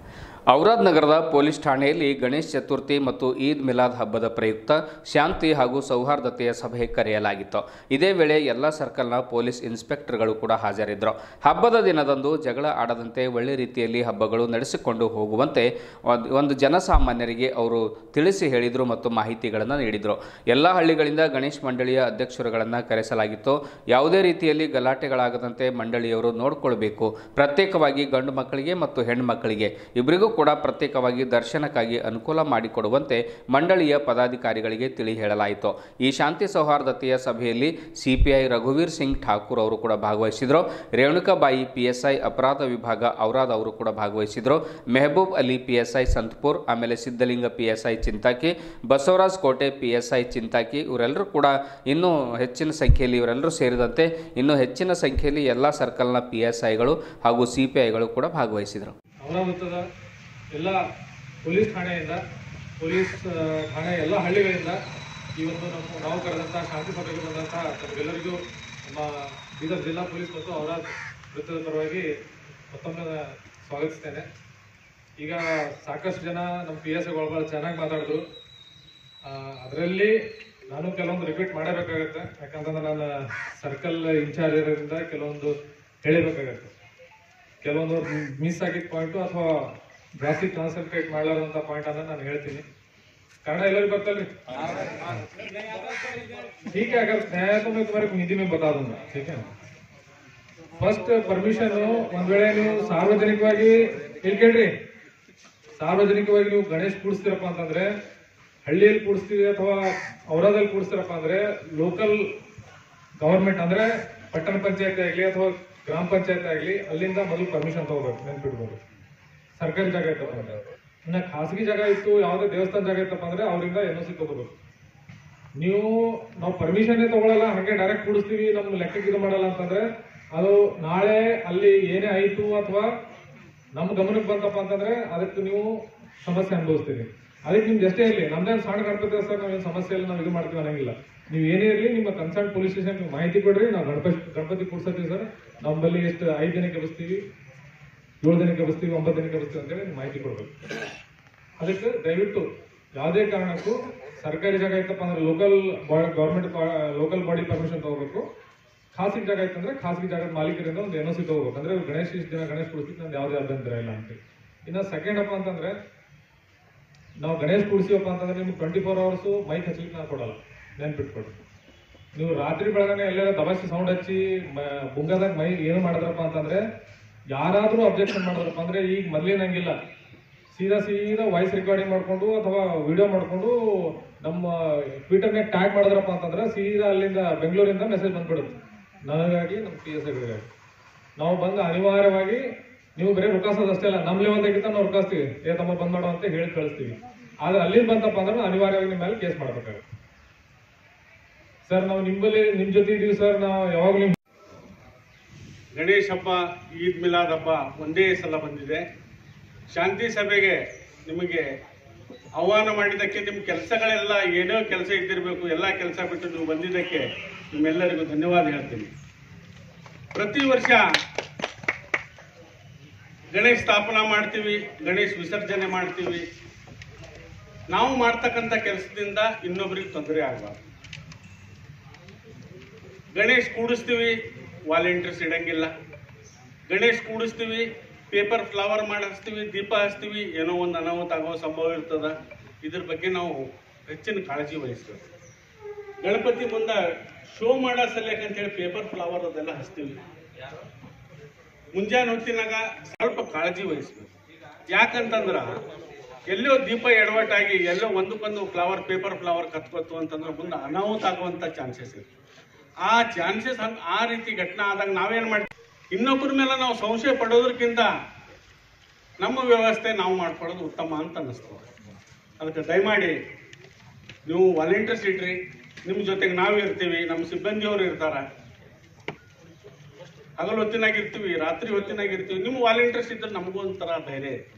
Speaker 1: ಔರಾದ್ ನಗರದ ಪೊಲೀಸ್ ಠಾಣೆಯಲ್ಲಿ ಗಣೇಶ್ ಚತುರ್ಥಿ ಮತ್ತು ಈದ್ ಮಿಲಾದ್ ಹಬ್ಬದ ಪ್ರಯುಕ್ತ ಶಾಂತಿ ಹಾಗೂ ಸೌಹಾರ್ದತೆಯ ಸಭೆ ಕರೆಯಲಾಗಿತ್ತು ಇದೇ ವೇಳೆ ಎಲ್ಲ ಸರ್ಕಲ್ನ ಪೊಲೀಸ್ ಇನ್ಸ್ಪೆಕ್ಟರ್ಗಳು ಕೂಡ ಹಾಜರಿದ್ದರು ಹಬ್ಬದ ದಿನದಂದು ಜಗಳ ಆಡದಂತೆ ಒಳ್ಳೆ ರೀತಿಯಲ್ಲಿ ಹಬ್ಬಗಳು ನಡೆಸಿಕೊಂಡು ಹೋಗುವಂತೆ ಒಂದ್- ಒಂದು ಜನಸಾಮಾನ್ಯರಿಗೆ ಅವರು ತಿಳಿಸಿ ಹೇಳಿದರು ಮತ್ತು ಮಾಹಿತಿಗಳನ್ನು ನೀಡಿದರು ಎಲ್ಲ ಹಳ್ಳಿಗಳಿಂದ ಗಣೇಶ್ ಮಂಡಳಿಯ ಅಧ್ಯಕ್ಷರುಗಳನ್ನು ಕರೆಸಲಾಗಿತ್ತು ಯಾವುದೇ ರೀತಿಯಲ್ಲಿ ಗಲಾಟೆಗಳಾಗದಂತೆ ಮಂಡಳಿಯವರು ನೋಡಿಕೊಳ್ಬೇಕು ಪ್ರತ್ಯೇಕವಾಗಿ ಗಂಡು ಮಕ್ಕಳಿಗೆ ಮತ್ತು ಹೆಣ್ಣು ಮಕ್ಕಳಿಗೆ ಇಬ್ಬರಿಗೂ ಕೂಡ ಪ್ರತ್ಯೇಕವಾಗಿ ದರ್ಶನಕ್ಕಾಗಿ ಅನುಕೂಲ ಮಾಡಿಕೊಡುವಂತೆ ಮಂಡಳಿಯ ಪದಾಧಿಕಾರಿಗಳಿಗೆ ತಿಳಿ ಹೇಳಲಾಯಿತು ಈ ಶಾಂತಿ ಸೌಹಾರ್ದತೆಯ ಸಭೆಯಲ್ಲಿ ಸಿಪಿಐ ರಘುವೀರ್ ಸಿಂಗ್ ಠಾಕೂರ್ ಅವರು ಕೂಡ ಭಾಗವಹಿಸಿದರು ರೇಣುಕಾಬಾಯಿ ಪಿಎಸ್ಐ ಅಪರಾಧ ವಿಭಾಗ ಔರಾದ್ ಅವರು ಕೂಡ ಭಾಗವಹಿಸಿದರು ಮೆಹಬೂಬ್ ಅಲಿ ಪಿಎಸ್ಐ ಸಂತಪುರ್ ಆಮೇಲೆ ಸಿದ್ಧಲಿಂಗ ಪಿಎಸ್ಐ ಚಿಂತಾಕಿ ಬಸವರಾಜ್ ಕೋಟೆ ಪಿಎಸ್ಐ ಚಿಂತಾಕಿ ಇವರೆಲ್ಲರೂ ಕೂಡ ಇನ್ನೂ ಹೆಚ್ಚಿನ ಸಂಖ್ಯೆಯಲ್ಲಿ ಇವರೆಲ್ಲರೂ ಸೇರಿದಂತೆ ಇನ್ನೂ ಹೆಚ್ಚಿನ ಸಂಖ್ಯೆಯಲ್ಲಿ ಎಲ್ಲ ಸರ್ಕಲ್ನ ಪಿ ಎಸ್ ಐಗಳು ಹಾಗೂ ಸಿ ಪಿ ಐಗಳು ಕೂಡ ಭಾಗವಹಿಸಿದರು
Speaker 3: ಅವರ ವೃತ್ತದ ಎಲ್ಲ ಪೊಲೀಸ್ ಠಾಣೆಯಿಂದ ಪೊಲೀಸ್ ಆ, ಠಾಣೆ ಎಲ್ಲ ಹಳ್ಳಿಗಳಿಂದ ಈ ಒಂದು ನಮ್ಮ ನಾವು ಕರೆದಂತಹ ಶಾಂತಿ ಸಭೆಗೆ ಬಂದಂತಹ ತಮಗೆಲ್ಲರಿಗೂ ನಮ್ಮ ಬೀದರ್ ಜಿಲ್ಲಾ ಪೊಲೀಸ್ ಮತ್ತು ಅವರ ವೃತ್ತದ ಪರವಾಗಿ ಮತ್ತೊಮ್ಮೆ ಸ್ವಾಗತಿಸ್ತೇನೆ ಈಗ ಸಾಕಷ್ಟು ಜನ ನಮ್ಮ ಪಿ ಎಸ್ ಐಗಳು ಭಾಳ ಚೆನ್ನಾಗಿ ಮಾತಾಡಿದ್ರು ಅದರಲ್ಲಿ ನಾನು ಕೆಲವೊಂದು ರಿಪೀಟ್ ಮಾಡಬೇಕಾಗತ್ತೆ ಯಾಕಂತಂದ್ರೆ ನಾನು ಸರ್ಕಲ್ ಇನ್ಚಾರ್ಜ್ ಇರೋದ್ರಿಂದ ಕೆಲವೊಂದು ಹೇಳಬೇಕಾಗತ್ತೆ ಕೆಲವೊಂದು ಮಿಸ್ ಆಗಿದ್ದ ಪಾಯಿಂಟು ಅಥವಾ ಜಾಸ್ತಿ ಕಾನ್ಸಂಟ್ರೇಟ್ ಮಾಡಲಾರಂತ ಪಾಯಿಂಟ್ ಅನ್ನ ನಾನು ಹೇಳ್ತೀನಿ ಕನ್ನಡ ಎಲ್ಲರಿಗೂ ಗೊತ್ತಲ್ರಿ ठीक है अगर मैं तो मैं तुम्हारे को हिंदी में बता दूंगा ठीक है ಫಸ್ಟ್ ಪರ್ಮಿಷನ್ ಒಂದ್ ವೇಳೆ ನೀವು ಸಾರ್ವಜನಿಕವಾಗಿ ಇಲ್ಲಿ ಕೇಳ್ರಿ ಸಾರ್ವಜನಿಕವಾಗಿ ನೀವು ಗಣೇಶ್ ಕೂಡಿಸ್ತೀರಪ್ಪ ಅಂತಂದ್ರೆ ಹಳ್ಳಿಯಲ್ಲಿ ಕೂಡಿಸ್ತೀವಿ ಅಥವಾ ಔರಾದಲ್ಲಿ ಕೂಡಿಸ್ತೀರಪ್ಪ ಅಂದ್ರೆ ಲೋಕಲ್ ಗವರ್ಮೆಂಟ್ ಅಂದ್ರೆ ಪಟ್ಟಣ ಪಂಚಾಯತ್ ಆಗ್ಲಿ ಅಥವಾ ಗ್ರಾಮ ಪಂಚಾಯತ್ ಆಗ್ಲಿ ಅಲ್ಲಿಂದ ಮೊದಲು ಪರ್ಮಿಷನ್ ತಗೋಬೇಕು ನೆನ್ಪಿಡ್ಬೋದು ಸರ್ಕಾರಿ ಜಾಗ ಇತ್ತಪ್ಪ ಅಂದ್ರೆ ಇನ್ನ ಖಾಸಗಿ ಜಾಗ ಇತ್ತು ಯಾವುದೇ ದೇವಸ್ಥಾನ ಜಾಗ ಇತ್ತಪ್ಪ ಅಂದ್ರೆ ಅವರಿಂದ ಎನ್ ಸಿ ತಗೋಬೇಕು ನೀವು ನಾವು ಪರ್ಮಿಷನ್ ತಗೊಳಲ್ಲ ಹಾಗೆ ಡೈರೆಕ್ಟ್ ಕೂಡಿಸ್ತೀವಿ ನಮ್ ಲೆಕ್ಕಕ್ಕೆ ಇದು ಮಾಡಲ್ಲ ಅಂತಂದ್ರೆ ಅದು ನಾಳೆ ಅಲ್ಲಿ ಏನೇ ಆಯ್ತು ಅಥವಾ ನಮ್ಮ ಗಮನಕ್ಕೆ ಬಂತಪ್ಪ ಅಂತಂದ್ರೆ ಅದಕ್ಕೆ ನೀವು ಸಮಸ್ಯೆ ಅನುಭವಿಸ್ತೀರಿ ಅದಕ್ಕೆ ನಿಮ್ಗೆ ಎಷ್ಟೇ ಇರಲಿ ನಮ್ದೇನು ಸಣ್ಣ ಗಣಪತಿ ಸರ್ ನಾವೇನು ಸಮಸ್ಯೆ ಇಲ್ಲ ನಾವು ಇದು ಮಾಡ್ತೀವಿ ಅನ್ನಂಗಿಲ್ಲ ನೀವು ಏನೇ ಇರಲಿ ನಿಮ್ಮ ಕನ್ಸರ್ನ್ ಪೊಲೀಸ್ ಸ್ಟೇಷನ್ ಮಾಹಿತಿ ಕೊಡ್ರಿ ನಾವು ಗಣಪತಿ ಗಣಪತಿ ಕೂಡ್ಸತ್ತೀವಿ ಸರ್ ನಮ್ಮಲ್ಲಿ ಎಷ್ಟು ಐದು ದಿನಕ್ಕೆ ಬಸ್ತೀವಿ ಏಳು ದಿನಕ್ಕೆ ಬಸ್ತೀವಿ ಒಂಬತ್ತು ದಿನಕ್ಕೆ ಬಸ್ತೀವಿ ಅಂತೇಳಿ ನೀವು ಮಾಹಿತಿ ಕೊಡ್ಬೇಕು ಅದಕ್ಕೆ ದಯವಿಟ್ಟು ಯಾವುದೇ ಕಾರಣಕ್ಕೂ ಸರ್ಕಾರಿ ಜಾಗ ಇತ್ತಪ್ಪ ಅಂದ್ರೆ local government local body permission ತಗೋಬೇಕು ಖಾಸಗಿ ಜಾಗ ಇತ್ತಂದ್ರೆ ಖಾಸಗಿ ಜಾಗದ ಮಾಲೀಕರಿಂದ ಒಂದು ಎನ್ ಸಿ ತಗೋಬೇಕು ಅಂದ್ರೆ ಗಣೇಶ ಇಷ್ಟು ದಿನ ಗಣೇಶ್ ಕೂಡಿಸ್ಲಿಕ್ಕೆ ನಂದು ಯಾವುದೇ ಅಭ್ಯಂತರ ಇಲ್ಲ ಅಂತ ಇನ್ನು ಸೆಕೆಂಡ್ ಅಪ್ಪ ಅಂತಂದ್ರೆ ನಾವು ಗಣೇಶ್ ಕೂಡಿಸಿವಪ್ಪ ಅಂತಂದ್ರೆ ನಿಮ್ಗೆ ಟ್ವೆಂಟಿ ಫೋರ್ ಅವರ್ಸು ಮೈಕ್ ಹಚ್ಲಿಕ್ಕೆ ನಾನು ಕೊಡಲ್ಲ ನೆನ್ಪಿಟ್ಕೊಡ್ರಿ ನೀವು ರಾತ್ರಿ ಬೆಳಗಾನೆ ಎಲ್ಲರ ದಬಾಸಿ ಸೌಂಡ್ ಹಚ್ಚಿ ಮ- ಬುಂಗದಾಗ ಮೈ ಏನು ಮಾಡಿದ್ರಪ್ಪ ಅಂತಂದ್ರೆ ಯಾರಾದ್ರೂ ಅಬ್ಜೆಕ್ಷನ್ ಮಾಡಿದ್ರಪ್ಪ ಅಂದ್ರೆ ಈಗ ಮೊದ್ಲೇನಂಗಿಲ್ಲ ಸೀದಾ ಸೀದಾ ವಾಯ್ಸ್ ರೆಕಾರ್ಡಿಂಗ್ ಮಾಡ್ಕೊಂಡು ಅಥವಾ ವಿಡಿಯೋ ಮಾಡ್ಕೊಂಡು ನಮ್ಮ ಟ್ವಿಟರ್ನಾಗ ಟ್ಯಾಗ್ ಮಾಡಿದ್ರಪ್ಪ ಅಂತಂದ್ರೆ ಸೀದಾ ಅಲ್ಲಿಂದ ಬೆಂಗಳೂರಿಂದ ಮೆಸೇಜ್ ಬಂದ್ಬಿಡುತ್ತೆ ನನಗಾಗಿ ನಮ್ಮ ಪಿ ಎಸ್ ಐಗಳಿಗಾಗಿ ನಾವು ಬಂದು ಅನಿವಾರ್ಯವಾಗಿ ನೀವು ಬರೀ ರೊಕ್ಕಾಸೋದು ಅಷ್ಟೇ ಅಲ್ಲ ನಮ್ಮ ಲೆವೆಲ್ದಾಗಿಂತ ನಾವು ರೊಕ್ಕಾಸ್ತೀವಿ ಏ ತಮ್ಮ ಬಂದ್ ಮಾಡೋ ಅಂತ ಹೇಳಿ ಕಳಿಸ್ತೀವಿ ಆದ್ರೆ ಅಲ್ಲಿಂದ ಬಂತಪ್ಪ ಅಂದ್ರೆ ಅನಿವಾರ್ಯವಾಗಿ ನಿಮ್ಮ ಮೇಲೆ ಕೇಸ್ ಮಾಡ್ಬೇಕಾಗುತ್ತೆ ಸರ್ ನಾವು ನಿಮ್ಮಲ್ಲಿ ನಿಮ್ ಜೊತೆ ಇದೀವಿ ಸರ್ ನಾವು ಯಾವಾಗ್ಲೂ ನಿಮ್
Speaker 4: ಗಣೇಶ್ ಹಬ್ಬ ಈದ್ ಮಿಲಾದ್ ಹಬ್ಬ ಒಂದೇ ಸಲ ಬಂದಿದೆ ಶಾಂತಿ ಸಭೆಗೆ ನಿಮಗೆ ಆಹ್ವಾನ ಮಾಡಿದ್ದಕ್ಕೆ ನಿಮ್ಮ ಕೆಲಸಗಳೆಲ್ಲ ಏನೋ ಕೆಲಸ ಇದ್ದಿರಬೇಕು ಎಲ್ಲ ಕೆಲಸ ಬಿಟ್ಟು ನೀವು ಬಂದಿದ್ದಕ್ಕೆ ನಿಮ್ಮೆಲ್ಲರಿಗೂ ಧನ್ಯವಾದ ಹೇಳ್ತೀನಿ ಪ್ರತಿ ವರ್ಷ ಗಣೇಶ್ ಸ್ಥಾಪನಾ ಮಾಡ್ತೀವಿ ಗಣೇಶ್ ವಿಸರ್ಜನೆ ಮಾಡ್ತೀವಿ ನಾವು ಮಾಡ್ತಕ್ಕಂಥ ಕೆಲಸದಿಂದ ಇನ್ನೊಬ್ಬರಿಗೆ ತೊಂದರೆ ಆಗಬಾರ್ದು ಗಣೇಶ್ ಕೂಡಿಸ್ತೀವಿ ವಾಲಂಟಿಯರ್ಸ್ ಇಡಂಗಿಲ್ಲ ಗಣೇಶ್ ಕೂಡಿಸ್ತೀವಿ ಪೇಪರ್ ಫ್ಲವರ್ ಮಾಡಿ ಹಚ್ತೀವಿ ದೀಪ ಹಚ್ತೀವಿ ಏನೋ ಒಂದು ಅನಾಹುತ ಆಗೋ ಸಂಭವ ಇರ್ತದ ಇದ್ರ ಬಗ್ಗೆ ನಾವು ಹೆಚ್ಚಿನ ಕಾಳಜಿ ವಹಿಸ್ಬೇಕು ಗಣಪತಿ ಮುಂದೆ ಶೋ ಮಾಡೋ ಸಲಕ್ಕೆ ಅಂತೇಳಿ ಪೇಪರ್ ಫ್ಲವರ್ ಅದೆಲ್ಲ ಹಚ್ತೀವಿ ಮುಂಜಾನೆ ಹೊತ್ತಿನಾಗ ಸ್ವಲ್ಪ ಕಾಳಜಿ ವಹಿಸ್ಬೇಕು ಯಾಕಂತಂದ್ರ ಎಲ್ಲೋ ದೀಪ ಎಡವಟ್ಟಾಗಿ ಎಲ್ಲೋ ಒಂದಕ್ಕೊಂದು ಫ್ಲವರ್ ಪೇಪರ್ ಫ್ಲವರ್ ಕತ್ಕೊತ್ತು ಅಂತಂದ್ರೆ ಮುಂದೆ ಅನಾಹುತ ಆಗುವಂತ ಚಾನ್ಸಸ್ ಇರುತ್ತೆ ಆ ಚಾನ್ಸಸ್ ಹಂಗ ಆ ರೀತಿ ಘಟನೆ ಆದಾಗ ನಾವೇನ್ ಮಾಡ್ತೀವಿ ಇನ್ನೊಬ್ಬರ ಮೇಲೆ ನಾವು ಸಂಶಯ ಪಡೋದಕ್ಕಿಂತ ನಮ್ಮ ವ್ಯವಸ್ಥೆ ನಾವು ಮಾಡ್ಕೊಳ್ಳೋದು ಉತ್ತಮ ಅಂತ ಅನ್ನಿಸ್ತದೆ ಅದಕ್ಕೆ ದಯಮಾಡಿ ನೀವು ವಾಲಂಟಿಯರ್ಸ್ ಇಡ್ರಿ ನಿಮ್ಮ ಜೊತೆಗೆ ನಾವು ಇರ್ತೀವಿ ನಮ್ಮ ಸಿಬ್ಬಂದಿಯವರು ಇರ್ತಾರ ಹಗಲು ಹೊತ್ತಿನಾಗ ಇರ್ತೀವಿ ರಾತ್ರಿ ಹೊತ್ತಿನಾಗ ಇರ್ತೀವಿ ನಿಮ್ಮ ವಾಲಂಟಿಯರ್ಸ್ ಇದ್ರೆ ನಮಗೂ ಒಂಥರ ಧೈರ್ಯ ಇದೆ.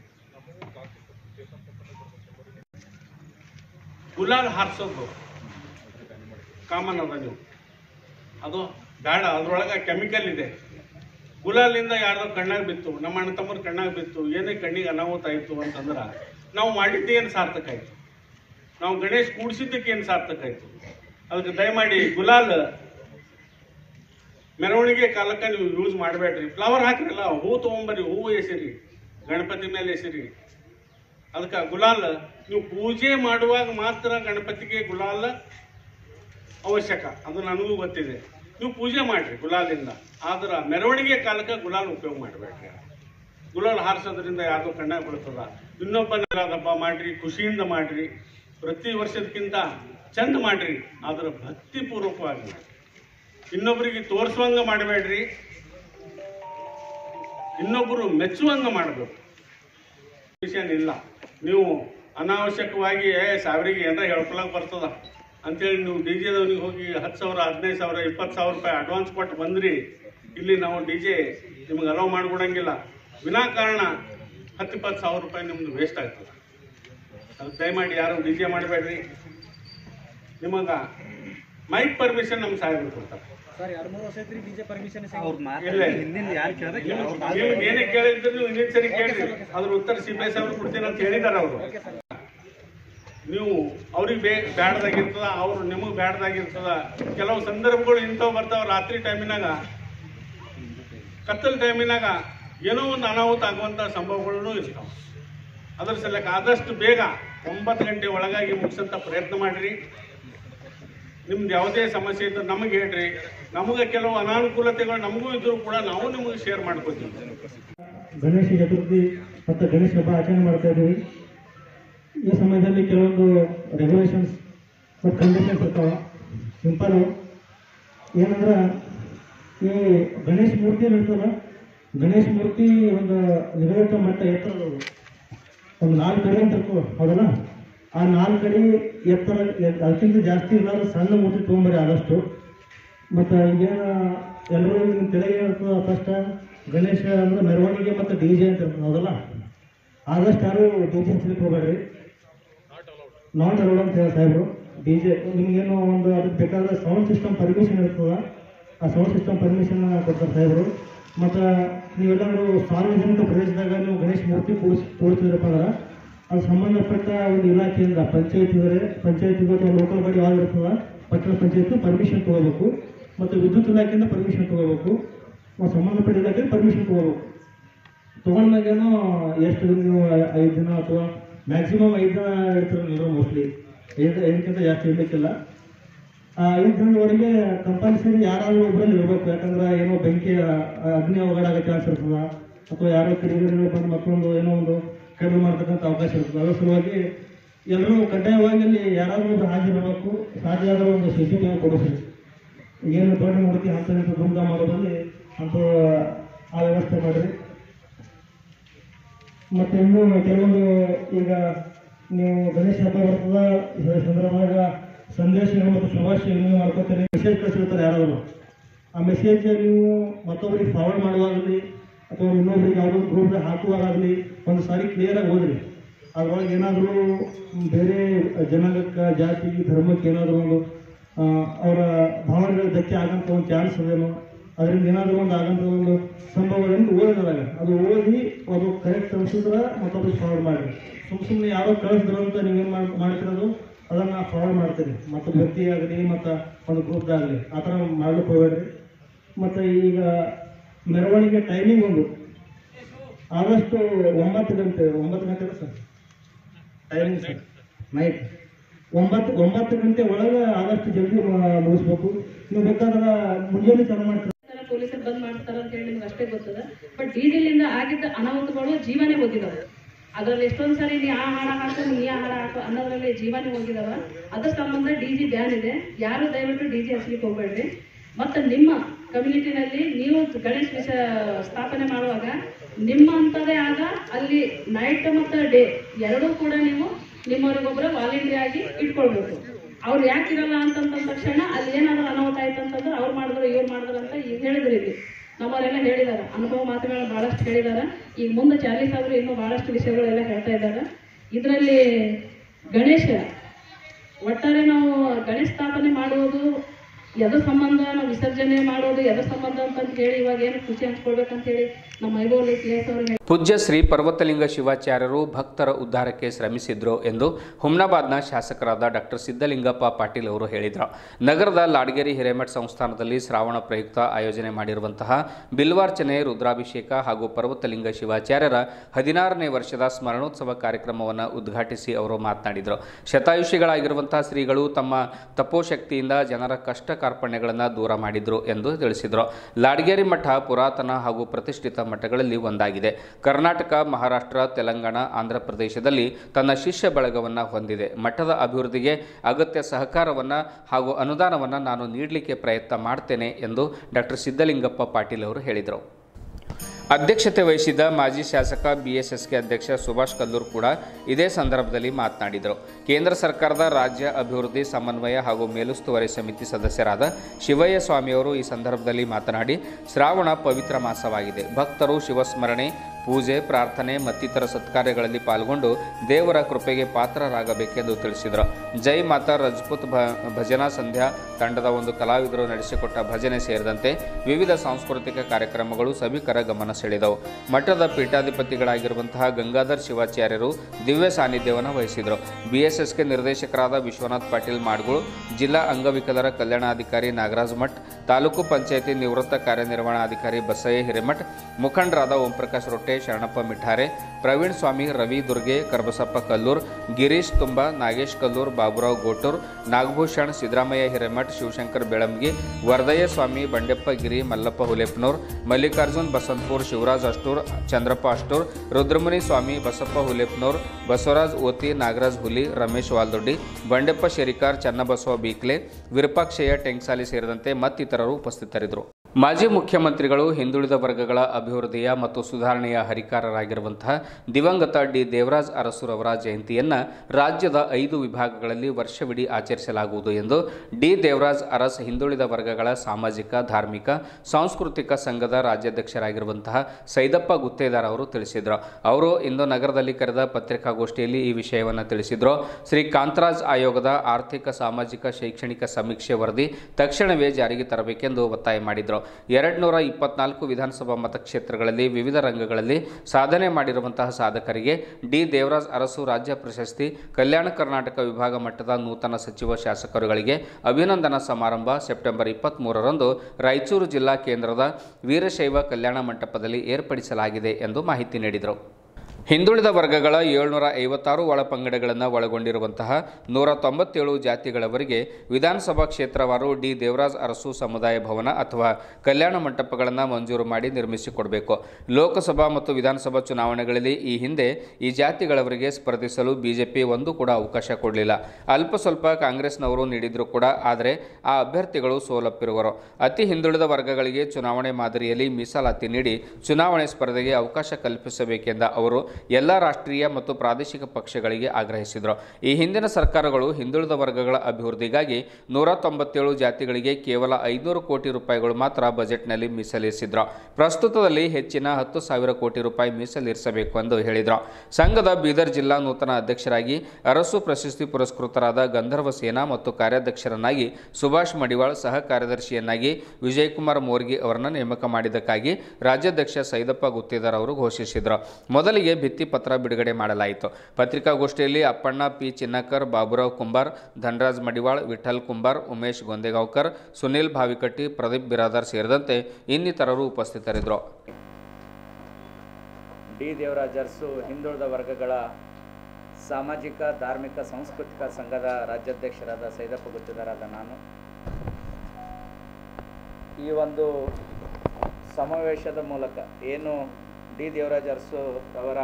Speaker 4: ಗುಲಾಲ್ ಹಾರಿಸೋದು ಕಾಮನ್ ಅದ ನೀವು ಅದು ಬೇಡ ಅದ್ರೊಳಗೆ ಕೆಮಿಕಲ್ ಇದೆ ಗುಲಾಲಿಂದ ಯಾರ್ದೋ ಕಣ್ಣಾಗ ಬಿತ್ತು ನಮ್ಮ ಅಣ್ಣ ತಮ್ಮರ ಕಣ್ಣಾಗ ಬಿತ್ತು ಏನೇ ಕಣ್ಣಿಗೆ ಅನಾಹುತ ಆಯಿತು ಅಂತಂದ್ರೆ ನಾವು ಮಾಡಿದ್ದೇನು ಸಾರ್ಥಕ ಆಯಿತು ನಾವು ಗಣೇಶ್ ಕೂಡಿಸಿದ್ದಕ್ಕೆ ಏನು ಸಾರ್ಥಕ ಆಯಿತು ಅದಕ್ಕೆ ದಯಮಾಡಿ ಗುಲಾಲ್ ಮೆರವಣಿಗೆ ಕಾಲಕ್ಕೆ ನೀವು ಯೂಸ್ ಮಾಡಬೇಡ್ರಿ ಫ್ಲವರ್ ಹಾಕ್ರಲ್ಲ ಹೂ ತೊಗೊಂಬರ್ರಿ ಹೂವು ಎಸಿರಿ ಗಣಪತಿ ಮೇಲೆ ಎಸಿರಿ ಅದಕ್ಕೆ ಗುಲಾಲ್ ನೀವು ಪೂಜೆ ಮಾಡುವಾಗ ಮಾತ್ರ ಗಣಪತಿಗೆ ಗುಲಾಲ್ ಅವಶ್ಯಕ ಅದು ನನಗೂ ಗೊತ್ತಿದೆ ನೀವು ಪೂಜೆ ಮಾಡ್ರಿ ಗುಲಾಲಿಂದ ಆದ್ರೆ ಮೆರವಣಿಗೆ ಕಾಲಕ್ಕೆ ಗುಲಾಲ್ ಉಪಯೋಗ ಮಾಡಬೇಡ್ರಿ ಗುಲಾಲ್ ಹಾರಿಸೋದ್ರಿಂದ ಯಾರ್ದು ಕಣ್ಣಾಗ ಬೀಳ್ತದ ಇನ್ನೊಬ್ಬನ ಹಬ್ಬ ಮಾಡ್ರಿ ಖುಷಿಯಿಂದ ಮಾಡ್ರಿ ಪ್ರತಿ ವರ್ಷದಕ್ಕಿಂತ ಚಂದ ಮಾಡ್ರಿ ಆದ್ರೆ ಭಕ್ತಿಪೂರ್ವಕವಾಗಿ ಮಾಡ್ರಿ ಇನ್ನೊಬ್ಬರಿಗೆ ತೋರಿಸುವಂಗ ಮಾಡಬೇಡ್ರಿ ಇನ್ನೊಬ್ಬರು ಮೆಚ್ಚುವಂಗ ಮಾಡಬೇಕು ವಿಷಯ ಇಲ್ಲ ನೀವು ಅನಾವಶ್ಯಕವಾಗಿ ಏ ಸಾವಿರಿಗೆ ಏನಾರ ಹೇಳ್ಕೊಳಕ್ ಬರ್ತದ ಅಂತೇಳಿ ನೀವು ಡಿ ಜೆದವನಿಗೆ ಹೋಗಿ ಹತ್ತು ಸಾವಿರ ಹದಿನೈದು ಸಾವಿರ ಇಪ್ಪತ್ತು ಸಾವಿರ ರೂಪಾಯಿ ಅಡ್ವಾನ್ಸ್ ಕೊಟ್ಟು ಬಂದ್ರಿ ಇಲ್ಲಿ ನಾವು ಡಿ ಜೆ ನಿಮ್ಗೆ ಅಲೋ ಮಾಡಿಕೊಡಂಗಿಲ್ಲ ವಿನಾಕಾರಣ ಹತ್ತು ಇಪ್ಪತ್ತು ಸಾವಿರ ರೂಪಾಯಿ ನಿಮ್ದು ವೇಸ್ಟ್ ಆಗ್ತದೆ ಅದು ದಯಮಾಡಿ ಯಾರು ಡಿ ಜೆ ಮಾಡಬೇಡ್ರಿ ನಿಮಗ ಮೈಕ್ ಪರ್ಮಿಷನ್ ನಮ್ಮ ಸಾಹೇಬರು ಕೊಡ್ತಾರೆ
Speaker 5: ಸರ್ ಎರಡು ಮೂರು ವರ್ಷ ಐತ್ರಿ ಡಿಜೆ ಪರ್ಮಿಷನ್
Speaker 4: ಇಲ್ಲ
Speaker 5: ಹಿಂದಿನ ಯಾರು ಕೇಳಿದ್ರೆ
Speaker 4: ನೀವು ಏನೇ ಕೇಳಿದ್ರು ನೀವು ಇನ್ನೊಂದ್ ಸರಿ ಕೇಳ್ರಿ ಅದ್ರ ಉತ್ತರ ಸಿ ಬಿ ಎಸ್ ಅವ್ರು ಕೊಡ್ತೀನಿ ಅಂತ ಹೇಳಿದಾರೆ ಅವರು ನೀವು ಅವ್ರಿಗೆ ಬೇ ಬ್ಯಾಡ್ದಾಗಿರ್ತದ ಅವ್ರು ನಿಮಗೆ ಬ್ಯಾಡ್ದಾಗಿರ್ತದ ಕೆಲವು ಸಂದರ್ಭಗಳು ಇಂಥವು ಬರ್ತಾವ ರಾತ್ರಿ ಟೈಮಿನಾಗ ಕತ್ತಲ ಟೈಮಿನಾಗ ಏನೋ ಒಂದು ಅನಾಹುತ ಆಗುವಂಥ ಸಂಭವಗಳೂ ಇರ್ತಾವ ಅದ್ರ ಸಲಕ್ಕೆ ಆದಷ್ಟು ಬೇಗ ಒಂಬತ್ತು ಗಂಟೆ ಒಳಗಾಗಿ ಮುಗಿಸಂತ ಪ್ರಯತ್ನ ಮಾಡಿರಿ ನಿಮ್ದು ಯಾವುದೇ ಸಮಸ್ಯೆ ಇದ್ದರೆ ನಮಗೆ ಹೇಳ್ರಿ ನಮಗೆ ಕೆಲವು ಅನಾನುಕೂಲತೆಗಳು ನಮಗೂ ಇದ್ರೂ ಕೂಡ ನಾವು ನಿಮಗೆ ಶೇರ್ ಮಾಡ್ಕೋತೀವಿ
Speaker 6: ಗಣೇಶ ಚತುರ್ಥಿ ಮತ್ತು ಗಣೇಶ ಹಬ್ಬ ಆಚರಣೆ ಮಾಡ್ತಾ ಇದ್ದೀವಿ ಈ ಸಮಯದಲ್ಲಿ ಕೆಲವೊಂದು ರೆಗ್ಯುಲೇಷನ್ಸ್ ಮತ್ತು ಕಂಡೀಷನ್ಸ್ ಇರ್ತಾವೆ ಸಿಂಪಲ್ಲು ಏನಂದ್ರೆ ಈ ಗಣೇಶ ಮೂರ್ತಿ ಇರ್ತಲ್ಲ ಗಣೇಶ ಮೂರ್ತಿ ಒಂದು ನಿಗದಿತ ಮಟ್ಟ ಎತ್ತರ ಒಂದು ನಾಲ್ಕು ಅಡಿ ಅಂತ ಇರ್ತದೆ ಹೌದಲ್ಲ ಆ ನಾಲ್ಕು ಅಡಿ ಎತ್ತರ ಎ- ಅದಕ್ಕಿಂತ ಜಾಸ್ತಿ ಇರಲಾರ ಸಣ್ಣ ಮೂರ್ತಿ ತೊಗೊಂಬರಿ ಆದಷ್ಟು ಮತ್ತು ಈಗೇನು ಎಲ್ಲರೂ ನಿಮ್ಮ ತೆರೆಗೆ ಇರ್ತದೆ ಫಸ್ಟ್ ಗಣೇಶ ಅಂದ್ರೆ ಮೆರವಣಿಗೆ ಮತ್ತು ಡಿ ಜೆ ಅಂತ ಇರ್ತದೆ ಹೌದಲ್ಲ ಆದಷ್ಟು ಯಾರು ಡಿ ಜೆ ಹಚ್ಚಲಿಕ್ಕೆ ಹೋಗ್ಬೇಡ್ರಿ ನಾನ್ ಅಲೌಡ್ ಅಂತ ಹೇಳಿ ಸಾಹೇಬರು ಡಿ ಜೆ ನಿಮಗೇನು ಒಂದು ಅದಕ್ಕೆ ಬೇಕಾದ ಸೌಂಡ್ ಸಿಸ್ಟಮ್ ಪರ್ಮಿಷನ್ ಇರ್ತದ ಆ ಸೌಂಡ್ ಸಿಸ್ಟಮ್ ಪರ್ಮಿಷನ್ ಕೊಡ್ತಾರೆ ಸಾಹೇಬರು ಮತ್ತು ನೀವೆಲ್ಲರೂ ಸಾರ್ವಜನಿಕ ಪ್ರದೇಶದಾಗ ನೀವು ಗಣೇಶ ಮೂರ್ತಿ ಕೂಡಿಸ್ ಕೂಡಿಸಿದ್ರಪ್ಪ ಅಂದ್ರೆ ಅದು ಸಂಬಂಧಪಟ್ಟ ಒಂದು ಇಲಾಖೆಯಿಂದ ಪಂಚಾಯತ್ ಇದ್ದಾರೆ ಪಂಚಾಯತ್ ಅಥವಾ ಲೋಕಲ್ ಬಾಡಿ ಯಾವ್ದು ಇರ್ತದ ಪಟ್ಟಣ ಪಂಚಾಯತ್ ಪರ್ಮಿಷನ್ ತಗೋಬೇಕು ಮತ್ತು ವಿದ್ಯುತ್ ಇಲಾಖೆಯಿಂದ ಪರ್ಮಿಷನ್ ತಗೋಬೇಕು ಮತ್ತು ಸಂಬಂಧಪಟ್ಟ ಇಲಾಖೆ ಪರ್ಮಿಷನ್ ತಗೋಬೇಕು ತೊಗೊಂಡಾಗೇನೋ ಎಷ್ಟು ದಿನ ನೀವು ಐದು ದಿನ ಅಥವಾ ಮ್ಯಾಕ್ಸಿಮಮ್ ಐದು ದಿನ ಇರ್ತಾರೆ ನೀವು ಮೋಸ್ಟ್ಲಿ ಐದು ಐದಕ್ಕಿಂತ ಜಾಸ್ತಿ ಇರಲಿಕ್ಕಿಲ್ಲ ಆ ಐದು ದಿನದವರೆಗೆ ಕಂಪಲ್ಸರಿ ಯಾರಾದ್ರೂ ಒಬ್ಬರಲ್ಲಿ ಇರಬೇಕು ಯಾಕಂದ್ರೆ ಏನೋ ಬೆಂಕಿ ಆ, ಅಗ್ನಿ ಅವಘಡ ಆಗೋ ಚಾನ್ಸ್ ಇರ್ತದ ಅಥವಾ ಯಾರೋ ಕಿಡಿಗೇಡಿಗಳು ಬಂದು ಮತ್ತೊಂದು ಏನೋ ಒಂದು ಕಡಿಮೆ ಮಾಡ್ತಕ್ಕಂಥ ಅವಕಾಶ ಇರ್ತದೆ ಅದರ ಸಲುವಾಗಿ ಎಲ್ಲರೂ ಕಡ್ಡಾಯವಾಗಿ ಅಲ್ಲಿ ಯಾರಾದ್ರೂ ಒಬ್ರು ಹಾಜರಿರಬೇಕು ಸಾಧ್ಯ ಆದ್ರೆ ಒಂದು ಸಿ ಸಿ ಟಿ ವಿ ಕೊಡಿಸ್ರಿ ಏನು ದೊಡ್ಡ ಮೂರ್ತಿ ಹಂತ ನಿಂತು ಧೂಮ್ಧಾಮ್ ಮಾಡೋದ್ರಲ್ಲಿ ಅಂತ ಆ ವ್ಯವಸ್ಥೆ ಮಾಡಿರಿ ಮತ್ತೆ ಇನ್ನು ಕೆಲವೊಂದು ಈಗ ನೀವು ಗಣೇಶ ಹಬ್ಬ ಬರ್ತದ ಇದರ ಸಂದರ್ಭದಾಗ ಸಂದೇಶಗಳು ಮತ್ತು ಶುಭಾಶಯಗಳು ನೀವು ಮಾಡ್ಕೋತೀರಿ ಮೆಸೇಜ್ ಕಳಿಸಿರ್ತಾರೆ ಯಾರಾದರೂ ಆ ಮೆಸೇಜ್ ನೀವು ಮತ್ತೊಬ್ಬರಿಗೆ ಫಾರ್ವರ್ಡ್ ಮಾಡುವಾಗಲಿ ಅಥವಾ ಇನ್ನೊಬ್ರಿಗೆ ಯಾವುದೋ ಗ್ರೂಪ್ದಾಗ ಹಾಕುವಾಗಲಿ ಒಂದು ಸಾರಿ ಕ್ಲಿಯರಾಗಿ ಓದ್ರಿ ಅದ್ರೊಳಗೆ ಏನಾದರೂ ಬೇರೆ ಜನಾಂಗಕ್ಕೆ ಜಾತಿ ಧರ್ಮಕ್ಕೆ ಏನಾದರೂ ಒಂದು ಆ, ಅವರ ಭಾವನೆಗಳು ಧಕ್ಕೆ ಆಗಂತ ಒಂದು ಚಾನ್ಸ್ ಅದೇನೋ ಅದರಿಂದ ಏನಾದರೂ ಒಂದು ಆಗಂತ ಒಂದು ಸಂಭವಗಳನ್ನು ಓದಿದಾಗ ಅದು ಓದಿ ಅದು ಕರೆಕ್ಟ್ ಅನ್ಸಿದ್ರೆ ಮತ್ತೊಬ್ಬರು ಫಾರ್ವರ್ಡ್ ಮಾಡಿ ಸುಮ್ ಸುಮ್ಮನೆ ಯಾರೋ ಕಳಿಸಿದ್ರು ಅಂತ ನೀವೇನು ಮಾಡಿ ಮಾಡ್ತಿರೋದು ಅದನ್ನು ಫಾರ್ವರ್ಡ್ ಮಾಡ್ತೀರಿ ಮತ್ತೊಬ್ಬ ವ್ಯಕ್ತಿ ಆಗಲಿ ಮತ್ತು ಒಂದು ಗ್ರೂಪ್ದಾಗಲಿ ಆ ಥರ ಮಾಡ್ಲಿಕ್ಕೆ ಹೋಗ್ಬೇಡ್ರಿ ಮತ್ತು ಈಗ ಮೆರವಣಿಗೆ ಟೈಮಿಂಗ್ ಒಂದು ಆದಷ್ಟು ಒಂಬತ್ತು ಗಂಟೆ ಒಂಬತ್ತು ಗಂಟೆ ಸರ್ ಟೈಮಿಂಗ್ ಸರ್ ನೈಟ್ ಒಂಬತ್ತು ಒಂಬತ್ತು ಗಂಟೆ ಒಳಗೆ ಆದಷ್ಟು ಜಲ್ದಿ ಮ- ಮುಗಿಸ್ಬೇಕು ನೀವು ಬೇಕಾದ್ರೆ ಮುಂಜಾನೆ ಚಾಲು ಮಾಡ್ತೀರ
Speaker 7: ತರ ಪೊಲೀಸರು ಬಂದ್ ಮಾಡ್ತಾರ ಅಂತ ಹೇಳಿ ನಿಮ್ಗೆ ಅಷ್ಟೇ ಗೊತ್ತದ ಬಟ್ ಡೀಸೆಲಿಂದ ಆಗಿದ್ದ ಅನಾಹುತಗಳು ಜೀವನೇ ಹೋಗಿದಾವೆ ಅದ್ರಲ್ಲಿ ಎಷ್ಟೊಂದ್ ಸಾರಿ ನೀ ಆ ಹಾಡ ಹಾಕು ನೀ ಆ ಹಾಡ ಹಾಕು ಅನ್ನೋದ್ರಲ್ಲಿ ಜೀವನೇ ಹೋಗಿದಾವ ಅದ್ರ ಸಂಬಂಧ ಡಿ ಜಿ ಬ್ಯಾನ್ ಇದೆ ಯಾರು ದಯವಿಟ್ಟು ಡಿ ಜಿ ಹಚ್ಲಿಕ್ಕೆ ಹೋಗ್ಬೇಡ್ರಿ ಮತ್ತೆ ನಿಮ್ಮ ಕಮ್ಯುನಿಟಿನಲ್ಲಿ ನೀವು ಗಣೇಶ ವಿಷ ಸ್ಥಾಪನೆ ಮಾಡುವಾಗ ನಿಮ್ಮ ಅಂತದೇ ಆದ ಅಲ್ಲಿ ನೈಟ್ ಮತ್ತು ಡೇ ಎರಡೂ ಕೂಡ ನೀವು ನಿಮ್ಮವರಿಗೊಬ್ಬರ ವಾಲಂಟಿಯರ್ ಆಗಿ ಇಟ್ಕೊಳ್ಬೇಕು ಅವ್ರು ಯಾಕೆ ಇರಲ್ಲ ಅಂತಂದ ತಕ್ಷಣ ಅಲ್ಲಿ ಏನಾದ್ರು ಅನಾಹುತ ಆಯ್ತು ಅಂತಂದ್ರೆ ಅವ್ರು ಮಾಡಿದ್ರು ಇವ್ರು ಮಾಡಿದ್ರು ಅಂತ ಈಗ ಹೇಳಿದ್ರು ಇಲ್ಲಿ ನಮ್ಮವರೆಲ್ಲ ಹೇಳಿದಾರೆ ಅನುಭವ ಮಾತುಗಳನ್ನ ಬಹಳಷ್ಟು ಹೇಳಿದಾರೆ ಈಗ ಮುಂದೆ ಚಾರ್ಲಿಸ್ ಅವರು ಇನ್ನೂ ಬಹಳಷ್ಟು ವಿಷಯಗಳೆಲ್ಲ ಹೇಳ್ತಾ ಇದ್ದಾರೆ ಇದರಲ್ಲಿ ಗಣೇಶ ಒಟ್ಟಾರೆ ನಾವು ಗಣೇಶ ಸ್ಥಾಪನೆ ಮಾಡುವುದು ಎದ್ರ ಸಂಬಂಧ ನಾವು ವಿಸರ್ಜನೆ ಮಾಡೋದು ಎದ್ರ ಸಂಬಂಧ ಅಂತ ಹೇಳಿ ಇವಾಗ ಏನು ಖುಷಿ ಹಂಚ್ಕೊಳ್ಬೇಕಂತ ಹೇಳಿ ನಮ್ಮ ಮೈಬೋಲಿ ಪ್ಲೇಸ್ ಅವರು
Speaker 1: ಪೂಜ್ಯ ಶ್ರೀ ಪರ್ವತಲಿಂಗ ಶಿವಾಚಾರ್ಯರು ಭಕ್ತರ ಉದ್ಧಾರಕ್ಕೆ ಶ್ರಮಿಸಿದ್ರು ಎಂದು ಹುಮ್ನಾಬಾದ್ನ ಶಾಸಕರಾದ ಡಾಕ್ಟರ್ ಸಿದ್ದಲಿಂಗಪ್ಪ ಪಾಟೀಲ್ ಅವರು ಹೇಳಿದರು ನಗರದ ಲಾಡ್ಗೇರಿ ಹಿರೇಮಠ್ ಸಂಸ್ಥಾನದಲ್ಲಿ ಶ್ರಾವಣ ಪ್ರಯುಕ್ತ ಆಯೋಜನೆ ಮಾಡಿರುವಂತಹ ಬಿಲ್ವಾರ್ಚನೆ ರುದ್ರಾಭಿಷೇಕ ಹಾಗೂ ಪರ್ವತಲಿಂಗ ಶಿವಾಚಾರ್ಯರ ಹದಿನಾರನೇ ವರ್ಷದ ಸ್ಮರಣೋತ್ಸವ ಕಾರ್ಯಕ್ರಮವನ್ನು ಉದ್ಘಾಟಿಸಿ ಅವರು ಮಾತನಾಡಿದರು ಶತಾಯುಷಿಗಳಾಗಿರುವಂತಹ ಶ್ರೀಗಳು ತಮ್ಮ ತಪೋಶಕ್ತಿಯಿಂದ ಜನರ ಕಷ್ಟ ಕಾರ್ಪಣ್ಯಗಳನ್ನು ದೂರ ಮಾಡಿದ್ರು ಎಂದು ತಿಳಿಸಿದರು ಲಾಡ್ಗೇರಿ ಮಠ ಪುರಾತನ ಹಾಗೂ ಪ್ರತಿಷ್ಠಿತ ಮಠಗಳಲ್ಲಿ ಒಂದಾಗಿದೆ ಕರ್ನಾಟಕ ಮಹಾರಾಷ್ಟ್ರ ತೆಲಂಗಾಣ ಆಂಧ್ರ ಪ್ರದೇಶದಲ್ಲಿ ತನ್ನ ಶಿಷ್ಯ ಬಳಗವನ್ನು ಹೊಂದಿದೆ ಮಠದ ಅಭಿವೃದ್ಧಿಗೆ ಅಗತ್ಯ ಸಹಕಾರವನ್ನು ಹಾಗೂ ಅನುದಾನವನ್ನು ನಾನು ನೀಡಲಿಕ್ಕೆ ಪ್ರಯತ್ನ ಮಾಡ್ತೇನೆ ಎಂದು ಡಾಕ್ಟರ್ ಸಿದ್ದಲಿಂಗಪ್ಪ ಪಾಟೀಲ್ ಅವರು ಹೇಳಿದರು ಅಧ್ಯಕ್ಷತೆ ವಹಿಸಿದ್ದ ಮಾಜಿ ಶಾಸಕ ಬಿಎಸ್ಎಸ್ಕೆ ಅಧ್ಯಕ್ಷ ಸುಭಾಷ್ ಕಲ್ಲೂರ್ ಕೂಡ ಇದೇ ಸಂದರ್ಭದಲ್ಲಿ ಮಾತನಾಡಿದರು ಕೇಂದ್ರ ಸರ್ಕಾರದ ರಾಜ್ಯ ಅಭಿವೃದ್ಧಿ ಸಮನ್ವಯ ಹಾಗೂ ಮೇಲುಸ್ತುವಾರಿ ಸಮಿತಿ ಸದಸ್ಯರಾದ ಶಿವಯ್ಯ ಸ್ವಾಮಿಯವರು ಈ ಸಂದರ್ಭದಲ್ಲಿ ಮಾತನಾಡಿ ಶ್ರಾವಣ ಪವಿತ್ರ ಮಾಸವಾಗಿದೆ ಭಕ್ತರು ಶಿವಸ್ಮರಣೆ ಪೂಜೆ ಪ್ರಾರ್ಥನೆ ಮತ್ತಿತರ ಸತ್ಕಾರ್ಯಗಳಲ್ಲಿ ಪಾಲ್ಗೊಂಡು ದೇವರ ಕೃಪೆಗೆ ಪಾತ್ರರಾಗಬೇಕೆಂದು ತಿಳಿಸಿದರು ಜೈ ಮಾತಾ ರಜಪೂತ್ ಭ ಭಜನಾ ಸಂಧ್ಯಾ ತಂಡದ ಒಂದು ಕಲಾವಿದರು ನಡೆಸಿಕೊಟ್ಟ ಭಜನೆ ಸೇರಿದಂತೆ ವಿವಿಧ ಸಾಂಸ್ಕೃತಿಕ ಕಾರ್ಯಕ್ರಮಗಳು ಸಭಿಕರ ಗಮನ ಸೆಳೆದವು ಮಠದ ಪೀಠಾಧಿಪತಿಗಳಾಗಿರುವಂತಹ ಗಂಗಾಧರ್ ಶಿವಾಚಾರ್ಯರು ದಿವ್ಯ ಸಾನ್ನಿಧ್ಯವನ್ನು ವಹಿಸಿದರು ಬಿಎಸ್ಎಸ್ಕೆ ನಿರ್ದೇಶಕರಾದ ವಿಶ್ವನಾಥ್ ಪಾಟೀಲ್ ಮಾಡ್ಗುಳು ಜಿಲ್ಲಾ ಅಂಗವಿಕಲರ ಕಲ್ಯಾಣಾಧಿಕಾರಿ ನಾಗರಾಜ್ ಮಠ್ ತಾಲೂಕು ಪಂಚಾಯಿತಿ ನಿವೃತ್ತ ಕಾರ್ಯನಿರ್ವಹಣಾಧಿಕಾರಿ ಬಸಯ್ಯ ಹಿರೇಮಠ್ ಮುಖಂಡರಾದ ಓಂಪ್ರಕಾಶ್ ರೊಟ್ಟೆ ಶರಣಪ್ಪ ಮಿಠಾರೆ ಪ್ರವೀಣ್ ಸ್ವಾಮಿ ರವಿ ದುರ್ಗೆ ಕರ್ಬಸಪ್ಪ ಕಲ್ಲೂರ್ ಗಿರೀಶ್ ತುಂಬ ನಾಗೇಶ್ ಕಲ್ಲೂರ್ ಬಾಬುರಾವ್ ಗೋಟೂರ್ ನಾಗಭೂಷಣ್ ಸಿದ್ದರಾಮಯ್ಯ ಹಿರೇಮಠ್ ಶಿವಶಂಕರ್ ಬೆಳಂಗಿ ವರದಯ್ಯ ಸ್ವಾಮಿ ಬಂಡೆಪ್ಪ ಗಿರಿ ಮಲ್ಲಪ್ಪ ಹುಲೇಪ್ನೂರ್ ಮಲ್ಲಿಕಾರ್ಜುನ್ ಬಸಂತಪುರ್ ಶಿವರಾಜ್ ಅಷ್ಟೂರ್ ಚಂದ್ರಪ್ಪ ಅಷ್ಟೂರ್ ರುದ್ರಮುನಿ ಸ್ವಾಮಿ ಬಸಪ್ಪ ಹುಲೇಪ್ನೂರ್ ಬಸವರಾಜ್ ಓತಿ ನಾಗರಾಜ್ ಹುಲಿ ರಮೇಶ್ ವಾಲ್ದೊಡ್ಡಿ ಬಂಡೆಪ್ಪ ಶೆರಿಕಾರ್ ಚನ್ನಬಸವ ಬೀಕ್ಲೆ ವಿರೂಪಾಕ್ಷಯ್ಯ ಟೆಂಕ್ಸಾಲಿ ಸೇರಿದಂತೆ ಮತ್ತಿತರರು ಉಪಸ್ಥಿತರಿದ್ದರು ಮಾಜಿ ಮುಖ್ಯಮಂತ್ರಿಗಳು ಹಿಂದುಳಿದ ವರ್ಗಗಳ ಅಭಿವೃದ್ಧಿಯ ಮತ್ತು ಸುಧಾರಣೆಯ ಹರಿಕಾರರಾಗಿರುವಂತಹ ದಿವಂಗತ ಡಿ ದೇವರಾಜ್ ಅರಸುರವರ ಜಯಂತಿಯನ್ನು ರಾಜ್ಯದ ಐದು ವಿಭಾಗಗಳಲ್ಲಿ ವರ್ಷವಿಡೀ ಆಚರಿಸಲಾಗುವುದು ಎಂದು ಡಿ ದೇವರಾಜ್ ಅರಸ್ ಹಿಂದುಳಿದ ವರ್ಗಗಳ ಸಾಮಾಜಿಕ ಧಾರ್ಮಿಕ ಸಾಂಸ್ಕೃತಿಕ ಸಂಘದ ರಾಜ್ಯಾಧ್ಯಕ್ಷರಾಗಿರುವಂತಹ ಸೈದಪ್ಪ ಗುತ್ತೇದಾರ್ ಅವರು ತಿಳಿಸಿದರು ಅವರು ಇಂದು ನಗರದಲ್ಲಿ ಕರೆದ ಪತ್ರಿಕಾಗೋಷ್ಠಿಯಲ್ಲಿ ಈ ವಿಷಯವನ್ನು ತಿಳಿಸಿದರು ಶ್ರೀ ಕಾಂತರಾಜ್ ಆಯೋಗದ ಆರ್ಥಿಕ ಸಾಮಾಜಿಕ ಶೈಕ್ಷಣಿಕ ಸಮೀಕ್ಷೆ ವರದಿ ತಕ್ಷಣವೇ ಜಾರಿಗೆ ತರಬೇಕೆಂದು ಒತ್ತಾಯ ಮಾಡಿದರು ಎರಡು ನೂರ ಇಪ್ಪತ್ನಾಲ್ಕು ವಿಧಾನಸಭಾ ಮತಕ್ಷೇತ್ರಗಳಲ್ಲಿ ವಿವಿಧ ರಂಗಗಳಲ್ಲಿ ಸಾಧನೆ ಮಾಡಿರುವಂತಹ ಸಾಧಕರಿಗೆ ಡಿ ದೇವರಾಜ್ ಅರಸು ರಾಜ್ಯ ಪ್ರಶಸ್ತಿ ಕಲ್ಯಾಣ ಕರ್ನಾಟಕ ವಿಭಾಗ ಮಟ್ಟದ ನೂತನ ಸಚಿವ ಶಾಸಕರುಗಳಿಗೆ ಅಭಿನಂದನಾ ಸಮಾರಂಭ ಸೆಪ್ಟೆಂಬರ್ ಇಪ್ಪತ್ತ್ಮೂರರಂದು ರಾಯಚೂರು ಜಿಲ್ಲಾ ಕೇಂದ್ರದ ವೀರಶೈವ ಕಲ್ಯಾಣ ಮಂಟಪದಲ್ಲಿ ಏರ್ಪಡಿಸಲಾಗಿದೆ ಎಂದು ಮಾಹಿತಿ ನೀಡಿದರು ಹಿಂದುಳಿದ ವರ್ಗಗಳ ಏಳ್ನೂರ ಐವತ್ತಾರು ಒಳಪಂಗಡಗಳನ್ನು ಒಳಗೊಂಡಿರುವಂತಹ ನೂರ ತೊಂಬತ್ತೇಳು ಜಾತಿಗಳವರಿಗೆ ವಿಧಾನಸಭಾ ಕ್ಷೇತ್ರವಾರು ಡಿ ದೇವರಾಜ್ ಅರಸು ಸಮುದಾಯ ಭವನ ಅಥವಾ ಕಲ್ಯಾಣ ಮಂಟಪಗಳನ್ನು ಮಂಜೂರು ಮಾಡಿ ನಿರ್ಮಿಸಿಕೊಡಬೇಕು ಲೋಕಸಭಾ ಮತ್ತು ವಿಧಾನಸಭಾ ಚುನಾವಣೆಗಳಲ್ಲಿ ಈ ಹಿಂದೆ ಈ ಜಾತಿಗಳವರಿಗೆ ಸ್ಪರ್ಧಿಸಲು ಬಿಜೆಪಿ ಒಂದು ಕೂಡ ಅವಕಾಶ ಕೊಡಲಿಲ್ಲ ಅಲ್ಪ ಸ್ವಲ್ಪ ಕಾಂಗ್ರೆಸ್ನವರು ನೀಡಿದ್ರು ಕೂಡ ಆದರೆ ಆ ಅಭ್ಯರ್ಥಿಗಳು ಸೋಲಪ್ಪಿರುವರು ಅತಿ ಹಿಂದುಳಿದ ವರ್ಗಗಳಿಗೆ ಚುನಾವಣೆ ಮಾದರಿಯಲ್ಲಿ ಮೀಸಲಾತಿ ನೀಡಿ ಚುನಾವಣೆ ಸ್ಪರ್ಧೆಗೆ ಅವಕಾಶ ಕಲ್ಪಿಸಬೇಕೆಂದ ಅವರು ಎಲ್ಲ ರಾಷ್ಟ್ರೀಯ ಮತ್ತು ಪ್ರಾದೇಶಿಕ ಪಕ್ಷಗಳಿಗೆ ಆಗ್ರಹಿಸಿದರು ಈ ಹಿಂದಿನ ಸರ್ಕಾರಗಳು ಹಿಂದುಳಿದ ವರ್ಗಗಳ ಅಭಿವೃದ್ಧಿಗಾಗಿ ನೂರ ತೊಂಬತ್ತೇಳು ಜಾತಿಗಳಿಗೆ ಕೇವಲ ಐನೂರು ಕೋಟಿ ರೂಪಾಯಿಗಳು ಮಾತ್ರ ಬಜೆಟ್ನಲ್ಲಿ ಮೀಸಲಿರಿಸಿದ್ರು ಪ್ರಸ್ತುತದಲ್ಲಿ ಹೆಚ್ಚಿನ ಹತ್ತು ಸಾವಿರ ಕೋಟಿ ರೂಪಾಯಿ ಮೀಸಲಿರಿಸಬೇಕು ಎಂದು ಹೇಳಿದರು ಸಂಘದ ಬೀದರ್ ಜಿಲ್ಲಾ ನೂತನ ಅಧ್ಯಕ್ಷರಾಗಿ ಅರಸು ಪ್ರಶಸ್ತಿ ಪುರಸ್ಕೃತರಾದ ಗಂಧರ್ವ ಸೇನಾ ಮತ್ತು ಕಾರ್ಯಾಧ್ಯಕ್ಷರನ್ನಾಗಿ ಸುಭಾಷ್ ಮಡಿವಾಳ್ ಸಹ ಕಾರ್ಯದರ್ಶಿಯನ್ನಾಗಿ ವಿಜಯಕುಮಾರ್ ಮೋರ್ಗಿ ಅವರನ್ನು ನೇಮಕ ಮಾಡಿದ್ದಕ್ಕಾಗಿ ರಾಜ್ಯಾಧ್ಯಕ್ಷ ಸೈದಪ್ಪ ಗುತ್ತೇದಾರ್ ಅವರು ಘೋಷಿಸಿದರು ಮೊದಲಿಗೆ ಭಿತ್ತಿಪತ್ರ ಬಿಡುಗಡೆ ಮಾಡಲಾಯಿತು ಪತ್ರಿಕಾಗೋಷ್ಠಿಯಲ್ಲಿ ಅಪ್ಪಣ್ಣ ಪಿ ಚಿನ್ನಕರ್ ಬಾಬುರಾವ್ ಕುಂಬಾರ್ ಧನರಾಜ್ ಮಡಿವಾಳ್ ವಿಠಲ್ ಕುಂಬಾರ್ ಉಮೇಶ್ ಗೊಂದೆಗಾಂವ್ಕರ್ ಸುನಿಲ್ ಭಾವಿಕಟ್ಟಿ ಪ್ರದೀಪ್ ಬಿರಾದಾರ್ ಸೇರಿದಂತೆ ಇನ್ನಿತರರು ಉಪಸ್ಥಿತರಿದ್ದರು
Speaker 8: ಡಿ ದೇವರಾಜರ್ಸು ಹಿಂದುಳಿದ ವರ್ಗಗಳ ಸಾಮಾಜಿಕ ಧಾರ್ಮಿಕ ಸಾಂಸ್ಕೃತಿಕ ಸಂಘದ ರಾಜ್ಯಾಧ್ಯಕ್ಷರಾದ ಸೈದಪ್ಪ ಗುತ್ತಿದಾರಾದ ನಾನು ಈ ಒಂದು ಸಮಾವೇಶದ ಮೂಲಕ ಏನು ಡಿ ದೇವರಾಜ್ ಅರಸು ಅವರ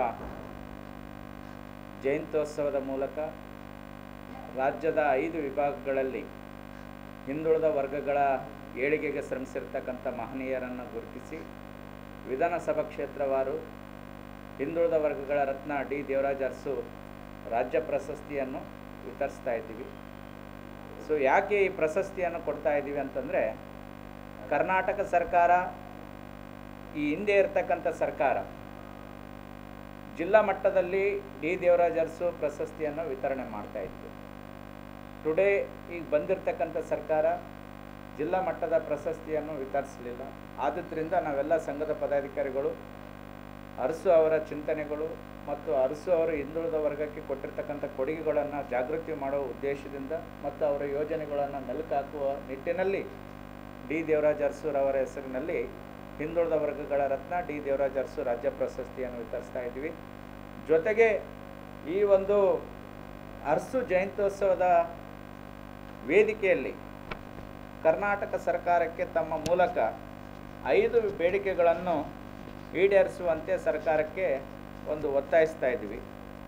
Speaker 8: ಜಯಂತ್ಯೋತ್ಸವದ ಮೂಲಕ ರಾಜ್ಯದ ಐದು ವಿಭಾಗಗಳಲ್ಲಿ ಹಿಂದುಳಿದ ವರ್ಗಗಳ ಏಳಿಗೆಗೆ ಶ್ರಮಿಸಿರ್ತಕ್ಕಂಥ ಮಹನೀಯರನ್ನು ಗುರುತಿಸಿ ವಿಧಾನಸಭಾ ಕ್ಷೇತ್ರವಾರು ಹಿಂದುಳಿದ ವರ್ಗಗಳ ರತ್ನ ಡಿ ದೇವರಾಜ್ ಅರಸು ರಾಜ್ಯ ಪ್ರಶಸ್ತಿಯನ್ನು ವಿತರಿಸ್ತಾ ಇದ್ದೀವಿ ಸೊ ಯಾಕೆ ಈ ಪ್ರಶಸ್ತಿಯನ್ನು ಕೊಡ್ತಾ ಇದ್ದೀವಿ ಅಂತಂದರೆ ಕರ್ನಾಟಕ ಸರ್ಕಾರ ಈ ಹಿಂದೆ ಇರತಕ್ಕಂಥ ಸರ್ಕಾರ ಜಿಲ್ಲಾ ಮಟ್ಟದಲ್ಲಿ ಡಿ ದೇವರಾಜ್ ಅರಸು ಪ್ರಶಸ್ತಿಯನ್ನು ವಿತರಣೆ ಮಾಡ್ತಾ ಇತ್ತು ಟುಡೇ ಈಗ ಬಂದಿರತಕ್ಕಂಥ ಸರ್ಕಾರ ಜಿಲ್ಲಾ ಮಟ್ಟದ ಪ್ರಶಸ್ತಿಯನ್ನು ವಿತರಿಸಲಿಲ್ಲ ಆದುದರಿಂದ ನಾವೆಲ್ಲ ಸಂಘದ ಪದಾಧಿಕಾರಿಗಳು ಅರಸು ಅವರ ಚಿಂತನೆಗಳು ಮತ್ತು ಅರಸು ಅವರು ಹಿಂದುಳಿದ ವರ್ಗಕ್ಕೆ ಕೊಟ್ಟಿರ್ತಕ್ಕಂಥ ಕೊಡುಗೆಗಳನ್ನು ಜಾಗೃತಿ ಮಾಡುವ ಉದ್ದೇಶದಿಂದ ಮತ್ತು ಅವರ ಯೋಜನೆಗಳನ್ನು ಮೆಲುಕು ಹಾಕುವ ನಿಟ್ಟಿನಲ್ಲಿ ಡಿ ದೇವರಾಜ್ ಅರಸೂರ್ ಅವರ ಹೆಸರಿನಲ್ಲಿ ಹಿಂದುಳಿದ ವರ್ಗಗಳ ರತ್ನ ಡಿ ದೇವರಾಜ್ ಅರಸು ರಾಜ್ಯ ಪ್ರಶಸ್ತಿಯನ್ನು ವಿತರಿಸ್ತಾ ಇದ್ವಿ ಜೊತೆಗೆ ಈ ಒಂದು ಅರಸು ಜಯಂತ್ಯೋತ್ಸವದ ವೇದಿಕೆಯಲ್ಲಿ ಕರ್ನಾಟಕ ಸರ್ಕಾರಕ್ಕೆ ತಮ್ಮ ಮೂಲಕ ಐದು ಬೇಡಿಕೆಗಳನ್ನು ಈಡೇರಿಸುವಂತೆ ಸರ್ಕಾರಕ್ಕೆ ಒಂದು ಒತ್ತಾಯಿಸ್ತಾ ಇದ್ವಿ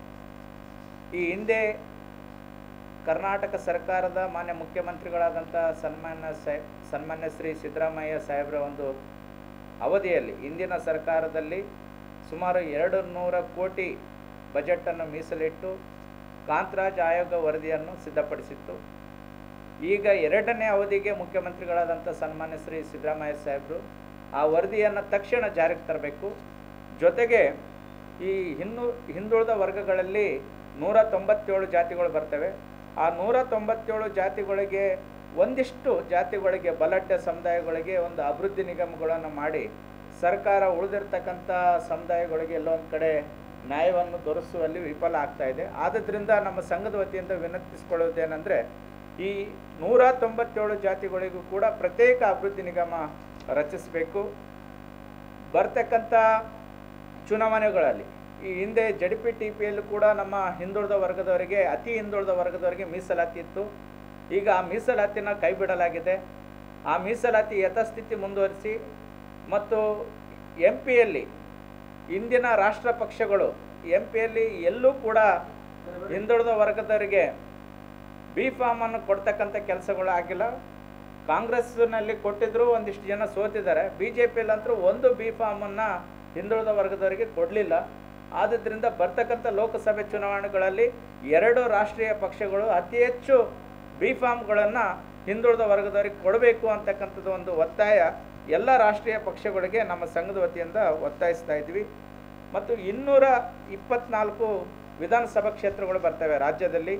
Speaker 8: ಈ ಹಿಂದೆ ಕರ್ನಾಟಕ ಸರ್ಕಾರದ ಮಾನ್ಯ ಮುಖ್ಯಮಂತ್ರಿಗಳಾದಂಥ ಸನ್ಮಾನ್ಯ ಸೈ ಸನ್ಮಾನ್ಯ ಶ್ರೀ ಸಿದ್ದರಾಮಯ್ಯ ಸಾಹೇಬರ ಒಂದು ಅವಧಿಯಲ್ಲಿ ಇಂದಿನ ಸರ್ಕಾರದಲ್ಲಿ ಸುಮಾರು ಎರಡು ನೂರ ಕೋಟಿ ಬಜೆಟನ್ನು ಮೀಸಲಿಟ್ಟು ಕಾಂತರಾಜ್ ಆಯೋಗ ವರದಿಯನ್ನು ಸಿದ್ಧಪಡಿಸಿತ್ತು ಈಗ ಎರಡನೇ ಅವಧಿಗೆ ಮುಖ್ಯಮಂತ್ರಿಗಳಾದಂಥ ಸನ್ಮಾನ್ಯ ಶ್ರೀ ಸಿದ್ದರಾಮಯ್ಯ ಸಾಹೇಬರು ಆ ವರದಿಯನ್ನು ತಕ್ಷಣ ಜಾರಿಗೆ ತರಬೇಕು ಜೊತೆಗೆ ಈ ಹಿನ್ನು ಹಿಂದುಳಿದ ವರ್ಗಗಳಲ್ಲಿ ನೂರ ತೊಂಬತ್ತೇಳು ಜಾತಿಗಳು ಬರ್ತವೆ ಆ ನೂರ ತೊಂಬತ್ತೇಳು ಜಾತಿಗಳಿಗೆ ಒಂದಿಷ್ಟು ಜಾತಿಗಳಿಗೆ ಬಲಡ್ಡ ಸಮುದಾಯಗಳಿಗೆ ಒಂದು ಅಭಿವೃದ್ಧಿ ನಿಗಮಗಳನ್ನು ಮಾಡಿ ಸರ್ಕಾರ ಉಳಿದಿರ್ತಕ್ಕಂಥ ಸಮುದಾಯಗಳಿಗೆ ಎಲ್ಲೊಂದು ಕಡೆ ನ್ಯಾಯವನ್ನು ದೊರಕಿಸುವಲ್ಲಿ ವಿಫಲ ಆಗ್ತಾ ಇದೆ ಆದ್ದರಿಂದ ನಮ್ಮ ಸಂಘದ ವತಿಯಿಂದ ವಿನಂತಿಸಿಕೊಳ್ಳುವುದೇನೆಂದರೆ ಈ ನೂರ ತೊಂಬತ್ತೇಳು ಜಾತಿಗಳಿಗೂ ಕೂಡ ಪ್ರತ್ಯೇಕ ಅಭಿವೃದ್ಧಿ ನಿಗಮ ರಚಿಸಬೇಕು ಬರ್ತಕ್ಕಂಥ ಚುನಾವಣೆಗಳಲ್ಲಿ ಈ ಹಿಂದೆ ಜಡ್ ಪಿ ಟಿ ಪಿಯಲ್ಲೂ ಕೂಡ ನಮ್ಮ ಹಿಂದುಳಿದ ವರ್ಗದವರಿಗೆ ಅತಿ ಹಿಂದುಳಿದ ವರ್ಗದವರಿಗೆ ಮೀಸಲಾತಿ ಇತ್ತು ಈಗ ಆ ಮೀಸಲಾತಿನ ಕೈ ಬಿಡಲಾಗಿದೆ ಆ ಮೀಸಲಾತಿ ಯಥಾಸ್ಥಿತಿ ಮುಂದುವರಿಸಿ ಮತ್ತು ಎಂ ಪಿಯಲ್ಲಿ ಇಂದಿನ ರಾಷ್ಟ್ರ ಪಕ್ಷಗಳು ಎಂ ಪಿಯಲ್ಲಿ ಎಲ್ಲೂ ಕೂಡ ಹಿಂದುಳಿದ ವರ್ಗದವರಿಗೆ ಬಿ ಫಾರ್ಮನ್ನು ಕೊಡ್ತಕ್ಕಂಥ ಕೆಲಸಗಳು ಆಗಿಲ್ಲ ಕಾಂಗ್ರೆಸ್ನಲ್ಲಿ ಕೊಟ್ಟಿದ್ರು ಒಂದಿಷ್ಟು ಜನ ಸೋತಿದ್ದಾರೆ ಬಿ ಜೆ ಪಿಯಲ್ಲಂತೂ ಒಂದು ಬಿ ಫಾರ್ಮನ್ನು ಹಿಂದುಳಿದ ವರ್ಗದವರಿಗೆ ಕೊಡಲಿಲ್ಲ ಆದುದರಿಂದ ಬರ್ತಕ್ಕಂಥ ಲೋಕಸಭೆ ಚುನಾವಣೆಗಳಲ್ಲಿ ಎರಡು ರಾಷ್ಟ್ರೀಯ ಪಕ್ಷಗಳು ಅತಿ ಹೆಚ್ಚು ಬಿ ಫಾರ್ಮ್ಗಳನ್ನು ಹಿಂದುಳಿದ ವರ್ಗದವರಿಗೆ ಕೊಡಬೇಕು ಅಂತಕ್ಕಂಥದ್ದು ಒಂದು ಒತ್ತಾಯ ಎಲ್ಲ ರಾಷ್ಟ್ರೀಯ ಪಕ್ಷಗಳಿಗೆ ನಮ್ಮ ಸಂಘದ ವತಿಯಿಂದ ಒತ್ತಾಯಿಸ್ತಾ ಇದ್ವಿ ಮತ್ತು ಇನ್ನೂರ ಇಪ್ಪತ್ನಾಲ್ಕು ವಿಧಾನಸಭಾ ಕ್ಷೇತ್ರಗಳು ಬರ್ತವೆ ರಾಜ್ಯದಲ್ಲಿ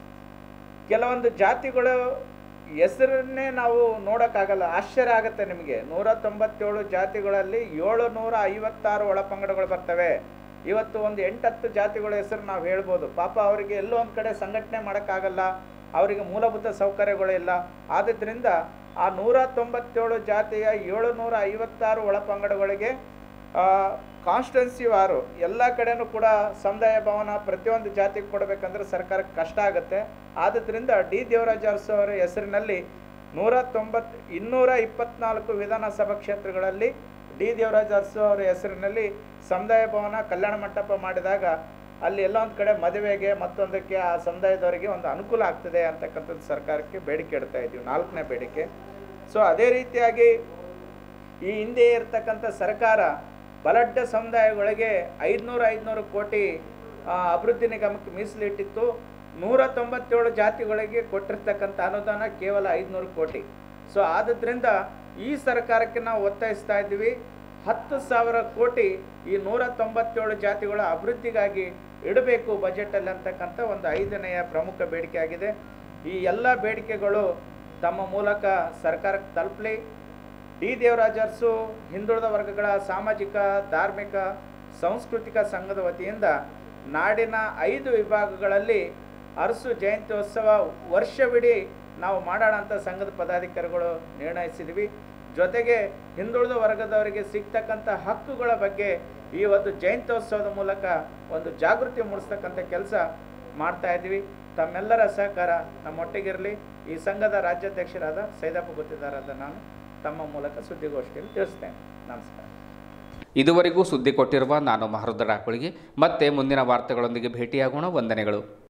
Speaker 8: ಕೆಲವೊಂದು ಜಾತಿಗಳು ಹೆಸರನ್ನೇ ನಾವು ನೋಡೋಕ್ಕಾಗಲ್ಲ ಆಶ್ಚರ್ಯ ಆಗುತ್ತೆ ನಿಮಗೆ ನೂರ ತೊಂಬತ್ತೇಳು ಜಾತಿಗಳಲ್ಲಿ ಏಳು ನೂರ ಐವತ್ತಾರು ಒಳಪಂಗಡಗಳು ಬರ್ತವೆ ಇವತ್ತು ಒಂದು ಎಂಟತ್ತು ಜಾತಿಗಳ ಹೆಸರು ನಾವು ಹೇಳ್ಬೋದು ಪಾಪ ಅವರಿಗೆ ಎಲ್ಲೋ ಒಂದು ಕಡೆ ಸಂಘಟನೆ ಮಾಡೋಕ್ಕಾಗಲ್ಲ ಅವರಿಗೆ ಮೂಲಭೂತ ಸೌಕರ್ಯಗಳು ಇಲ್ಲ ಆದ್ದರಿಂದ ಆ ನೂರ ತೊಂಬತ್ತೇಳು ಜಾತಿಯ ಏಳು ನೂರ ಐವತ್ತಾರು ಒಳಪಂಗಡಗಳಿಗೆ ಕಾನ್ಸ್ಟೆನ್ಸಿ ವಾರು ಎಲ್ಲ ಕಡೆನೂ ಕೂಡ ಸಮುದಾಯ ಭವನ ಪ್ರತಿಯೊಂದು ಜಾತಿಗೆ ಕೊಡಬೇಕಂದ್ರೆ ಸರ್ಕಾರಕ್ಕೆ ಕಷ್ಟ ಆಗುತ್ತೆ ಆದ್ದರಿಂದ ಡಿ ದೇವರಾಜ ಅರಸು ಅವರ ಹೆಸರಿನಲ್ಲಿ ನೂರ ತೊಂಬತ್ ಇನ್ನೂರ ಇಪ್ಪತ್ನಾಲ್ಕು ವಿಧಾನಸಭಾ ಕ್ಷೇತ್ರಗಳಲ್ಲಿ ಡಿ ದೇವರಾಜ ಅರಸು ಅವರ ಹೆಸರಿನಲ್ಲಿ ಸಮುದಾಯ ಭವನ ಕಲ್ಯಾಣ ಮಂಟಪ ಮಾಡಿದಾಗ ಅಲ್ಲಿ ಎಲ್ಲ ಒಂದು ಕಡೆ ಮದುವೆಗೆ ಮತ್ತೊಂದಕ್ಕೆ ಆ ಸಮುದಾಯದವರಿಗೆ ಒಂದು ಅನುಕೂಲ ಆಗ್ತದೆ ಅಂತಕ್ಕಂಥದ್ದು ಸರ್ಕಾರಕ್ಕೆ ಬೇಡಿಕೆ ಇಡ್ತಾ ಇದ್ದೀವಿ ನಾಲ್ಕನೇ ಬೇಡಿಕೆ ಸೊ ಅದೇ ರೀತಿಯಾಗಿ ಈ ಹಿಂದೆ ಇರತಕ್ಕಂಥ ಸರ್ಕಾರ ಬಲಡ್ಡ ಸಮುದಾಯಗಳಿಗೆ ಐದುನೂರು ಐದುನೂರು ಕೋಟಿ ಆ, ಅಭಿವೃದ್ಧಿ ನಿಗಮಕ್ಕೆ ಮೀಸಲಿಟ್ಟಿತ್ತು ನೂರ ತೊಂಬತ್ತೇಳು ಜಾತಿಗಳಿಗೆ ಕೊಟ್ಟಿರ್ತಕ್ಕಂಥ ಅನುದಾನ ಕೇವಲ ಐದುನೂರು ಕೋಟಿ ಸೊ ಆದುದರಿಂದ ಈ ಸರ್ಕಾರಕ್ಕೆ ನಾವು ಒತ್ತಾಯಿಸ್ತಾ ಇದ್ದೀವಿ ಹತ್ತು ಸಾವಿರ ಕೋಟಿ ಈ ನೂರ ತೊಂಬತ್ತೇಳು ಜಾತಿಗಳ ಅಭಿವೃದ್ಧಿಗಾಗಿ ಇಡಬೇಕು ಬಜೆಟಲ್ಲಿ ಅಂತಕ್ಕಂಥ ಒಂದು ಐದನೆಯ ಪ್ರಮುಖ ಬೇಡಿಕೆ ಆಗಿದೆ ಈ ಎಲ್ಲ ಬೇಡಿಕೆಗಳು ತಮ್ಮ ಮೂಲಕ ಸರ್ಕಾರಕ್ಕೆ ತಲುಪಲಿ ಡಿ ದೇವರಾಜ ಅರಸು ಹಿಂದುಳಿದ ವರ್ಗಗಳ ಸಾಮಾಜಿಕ ಧಾರ್ಮಿಕ ಸಾಂಸ್ಕೃತಿಕ ಸಂಘದ ವತಿಯಿಂದ ನಾಡಿನ ಐದು ವಿಭಾಗಗಳಲ್ಲಿ ಅರಸು ಜಯಂತ್ಯೋತ್ಸವ ವರ್ಷವಿಡೀ ನಾವು ಮಾಡೋಣ ಅಂತ ಸಂಘದ ಪದಾಧಿಕಾರಿಗಳು ನಿರ್ಣಯಿಸಿದ್ವಿ ಜೊತೆಗೆ ಹಿಂದುಳಿದ ವರ್ಗದವರಿಗೆ ಸಿಗ್ತಕ್ಕಂಥ ಹಕ್ಕುಗಳ ಬಗ್ಗೆ ಈ ಒಂದು ಜಯಂತ್ಯೋತ್ಸವದ ಮೂಲಕ ಒಂದು ಜಾಗೃತಿ ಮೂಡಿಸ್ತಕ್ಕಂಥ ಕೆಲಸ ಮಾಡ್ತಾ ಇದ್ವಿ ತಮ್ಮೆಲ್ಲರ ಸಹಕಾರ ನಮ್ಮೊಟ್ಟಿಗಿರಲಿ ಈ ಸಂಘದ ರಾಜ್ಯಾಧ್ಯಕ್ಷರಾದ ಸೈದಪ್ಪ ಗುತ್ತಿದಾರಾದ ನಾನು ತಮ್ಮ ಮೂಲಕ ಸುದ್ದಿಗೋಷ್ಠಿಯಲ್ಲಿ ತಿಳಿಸ್ತೇನೆ ನಮಸ್ಕಾರ
Speaker 1: ಇದುವರೆಗೂ ಸುದ್ದಿ ಕೊಟ್ಟಿರುವ ನಾನು ಮಹರುದ್ರ ಡಾಕುಳಿಗೆ ಮತ್ತೆ ಮುಂದಿನ ವಾರ್ತೆಗಳೊಂದಿಗೆ ಭೇಟಿಯಾಗೋಣ ವಂದನೆಗಳು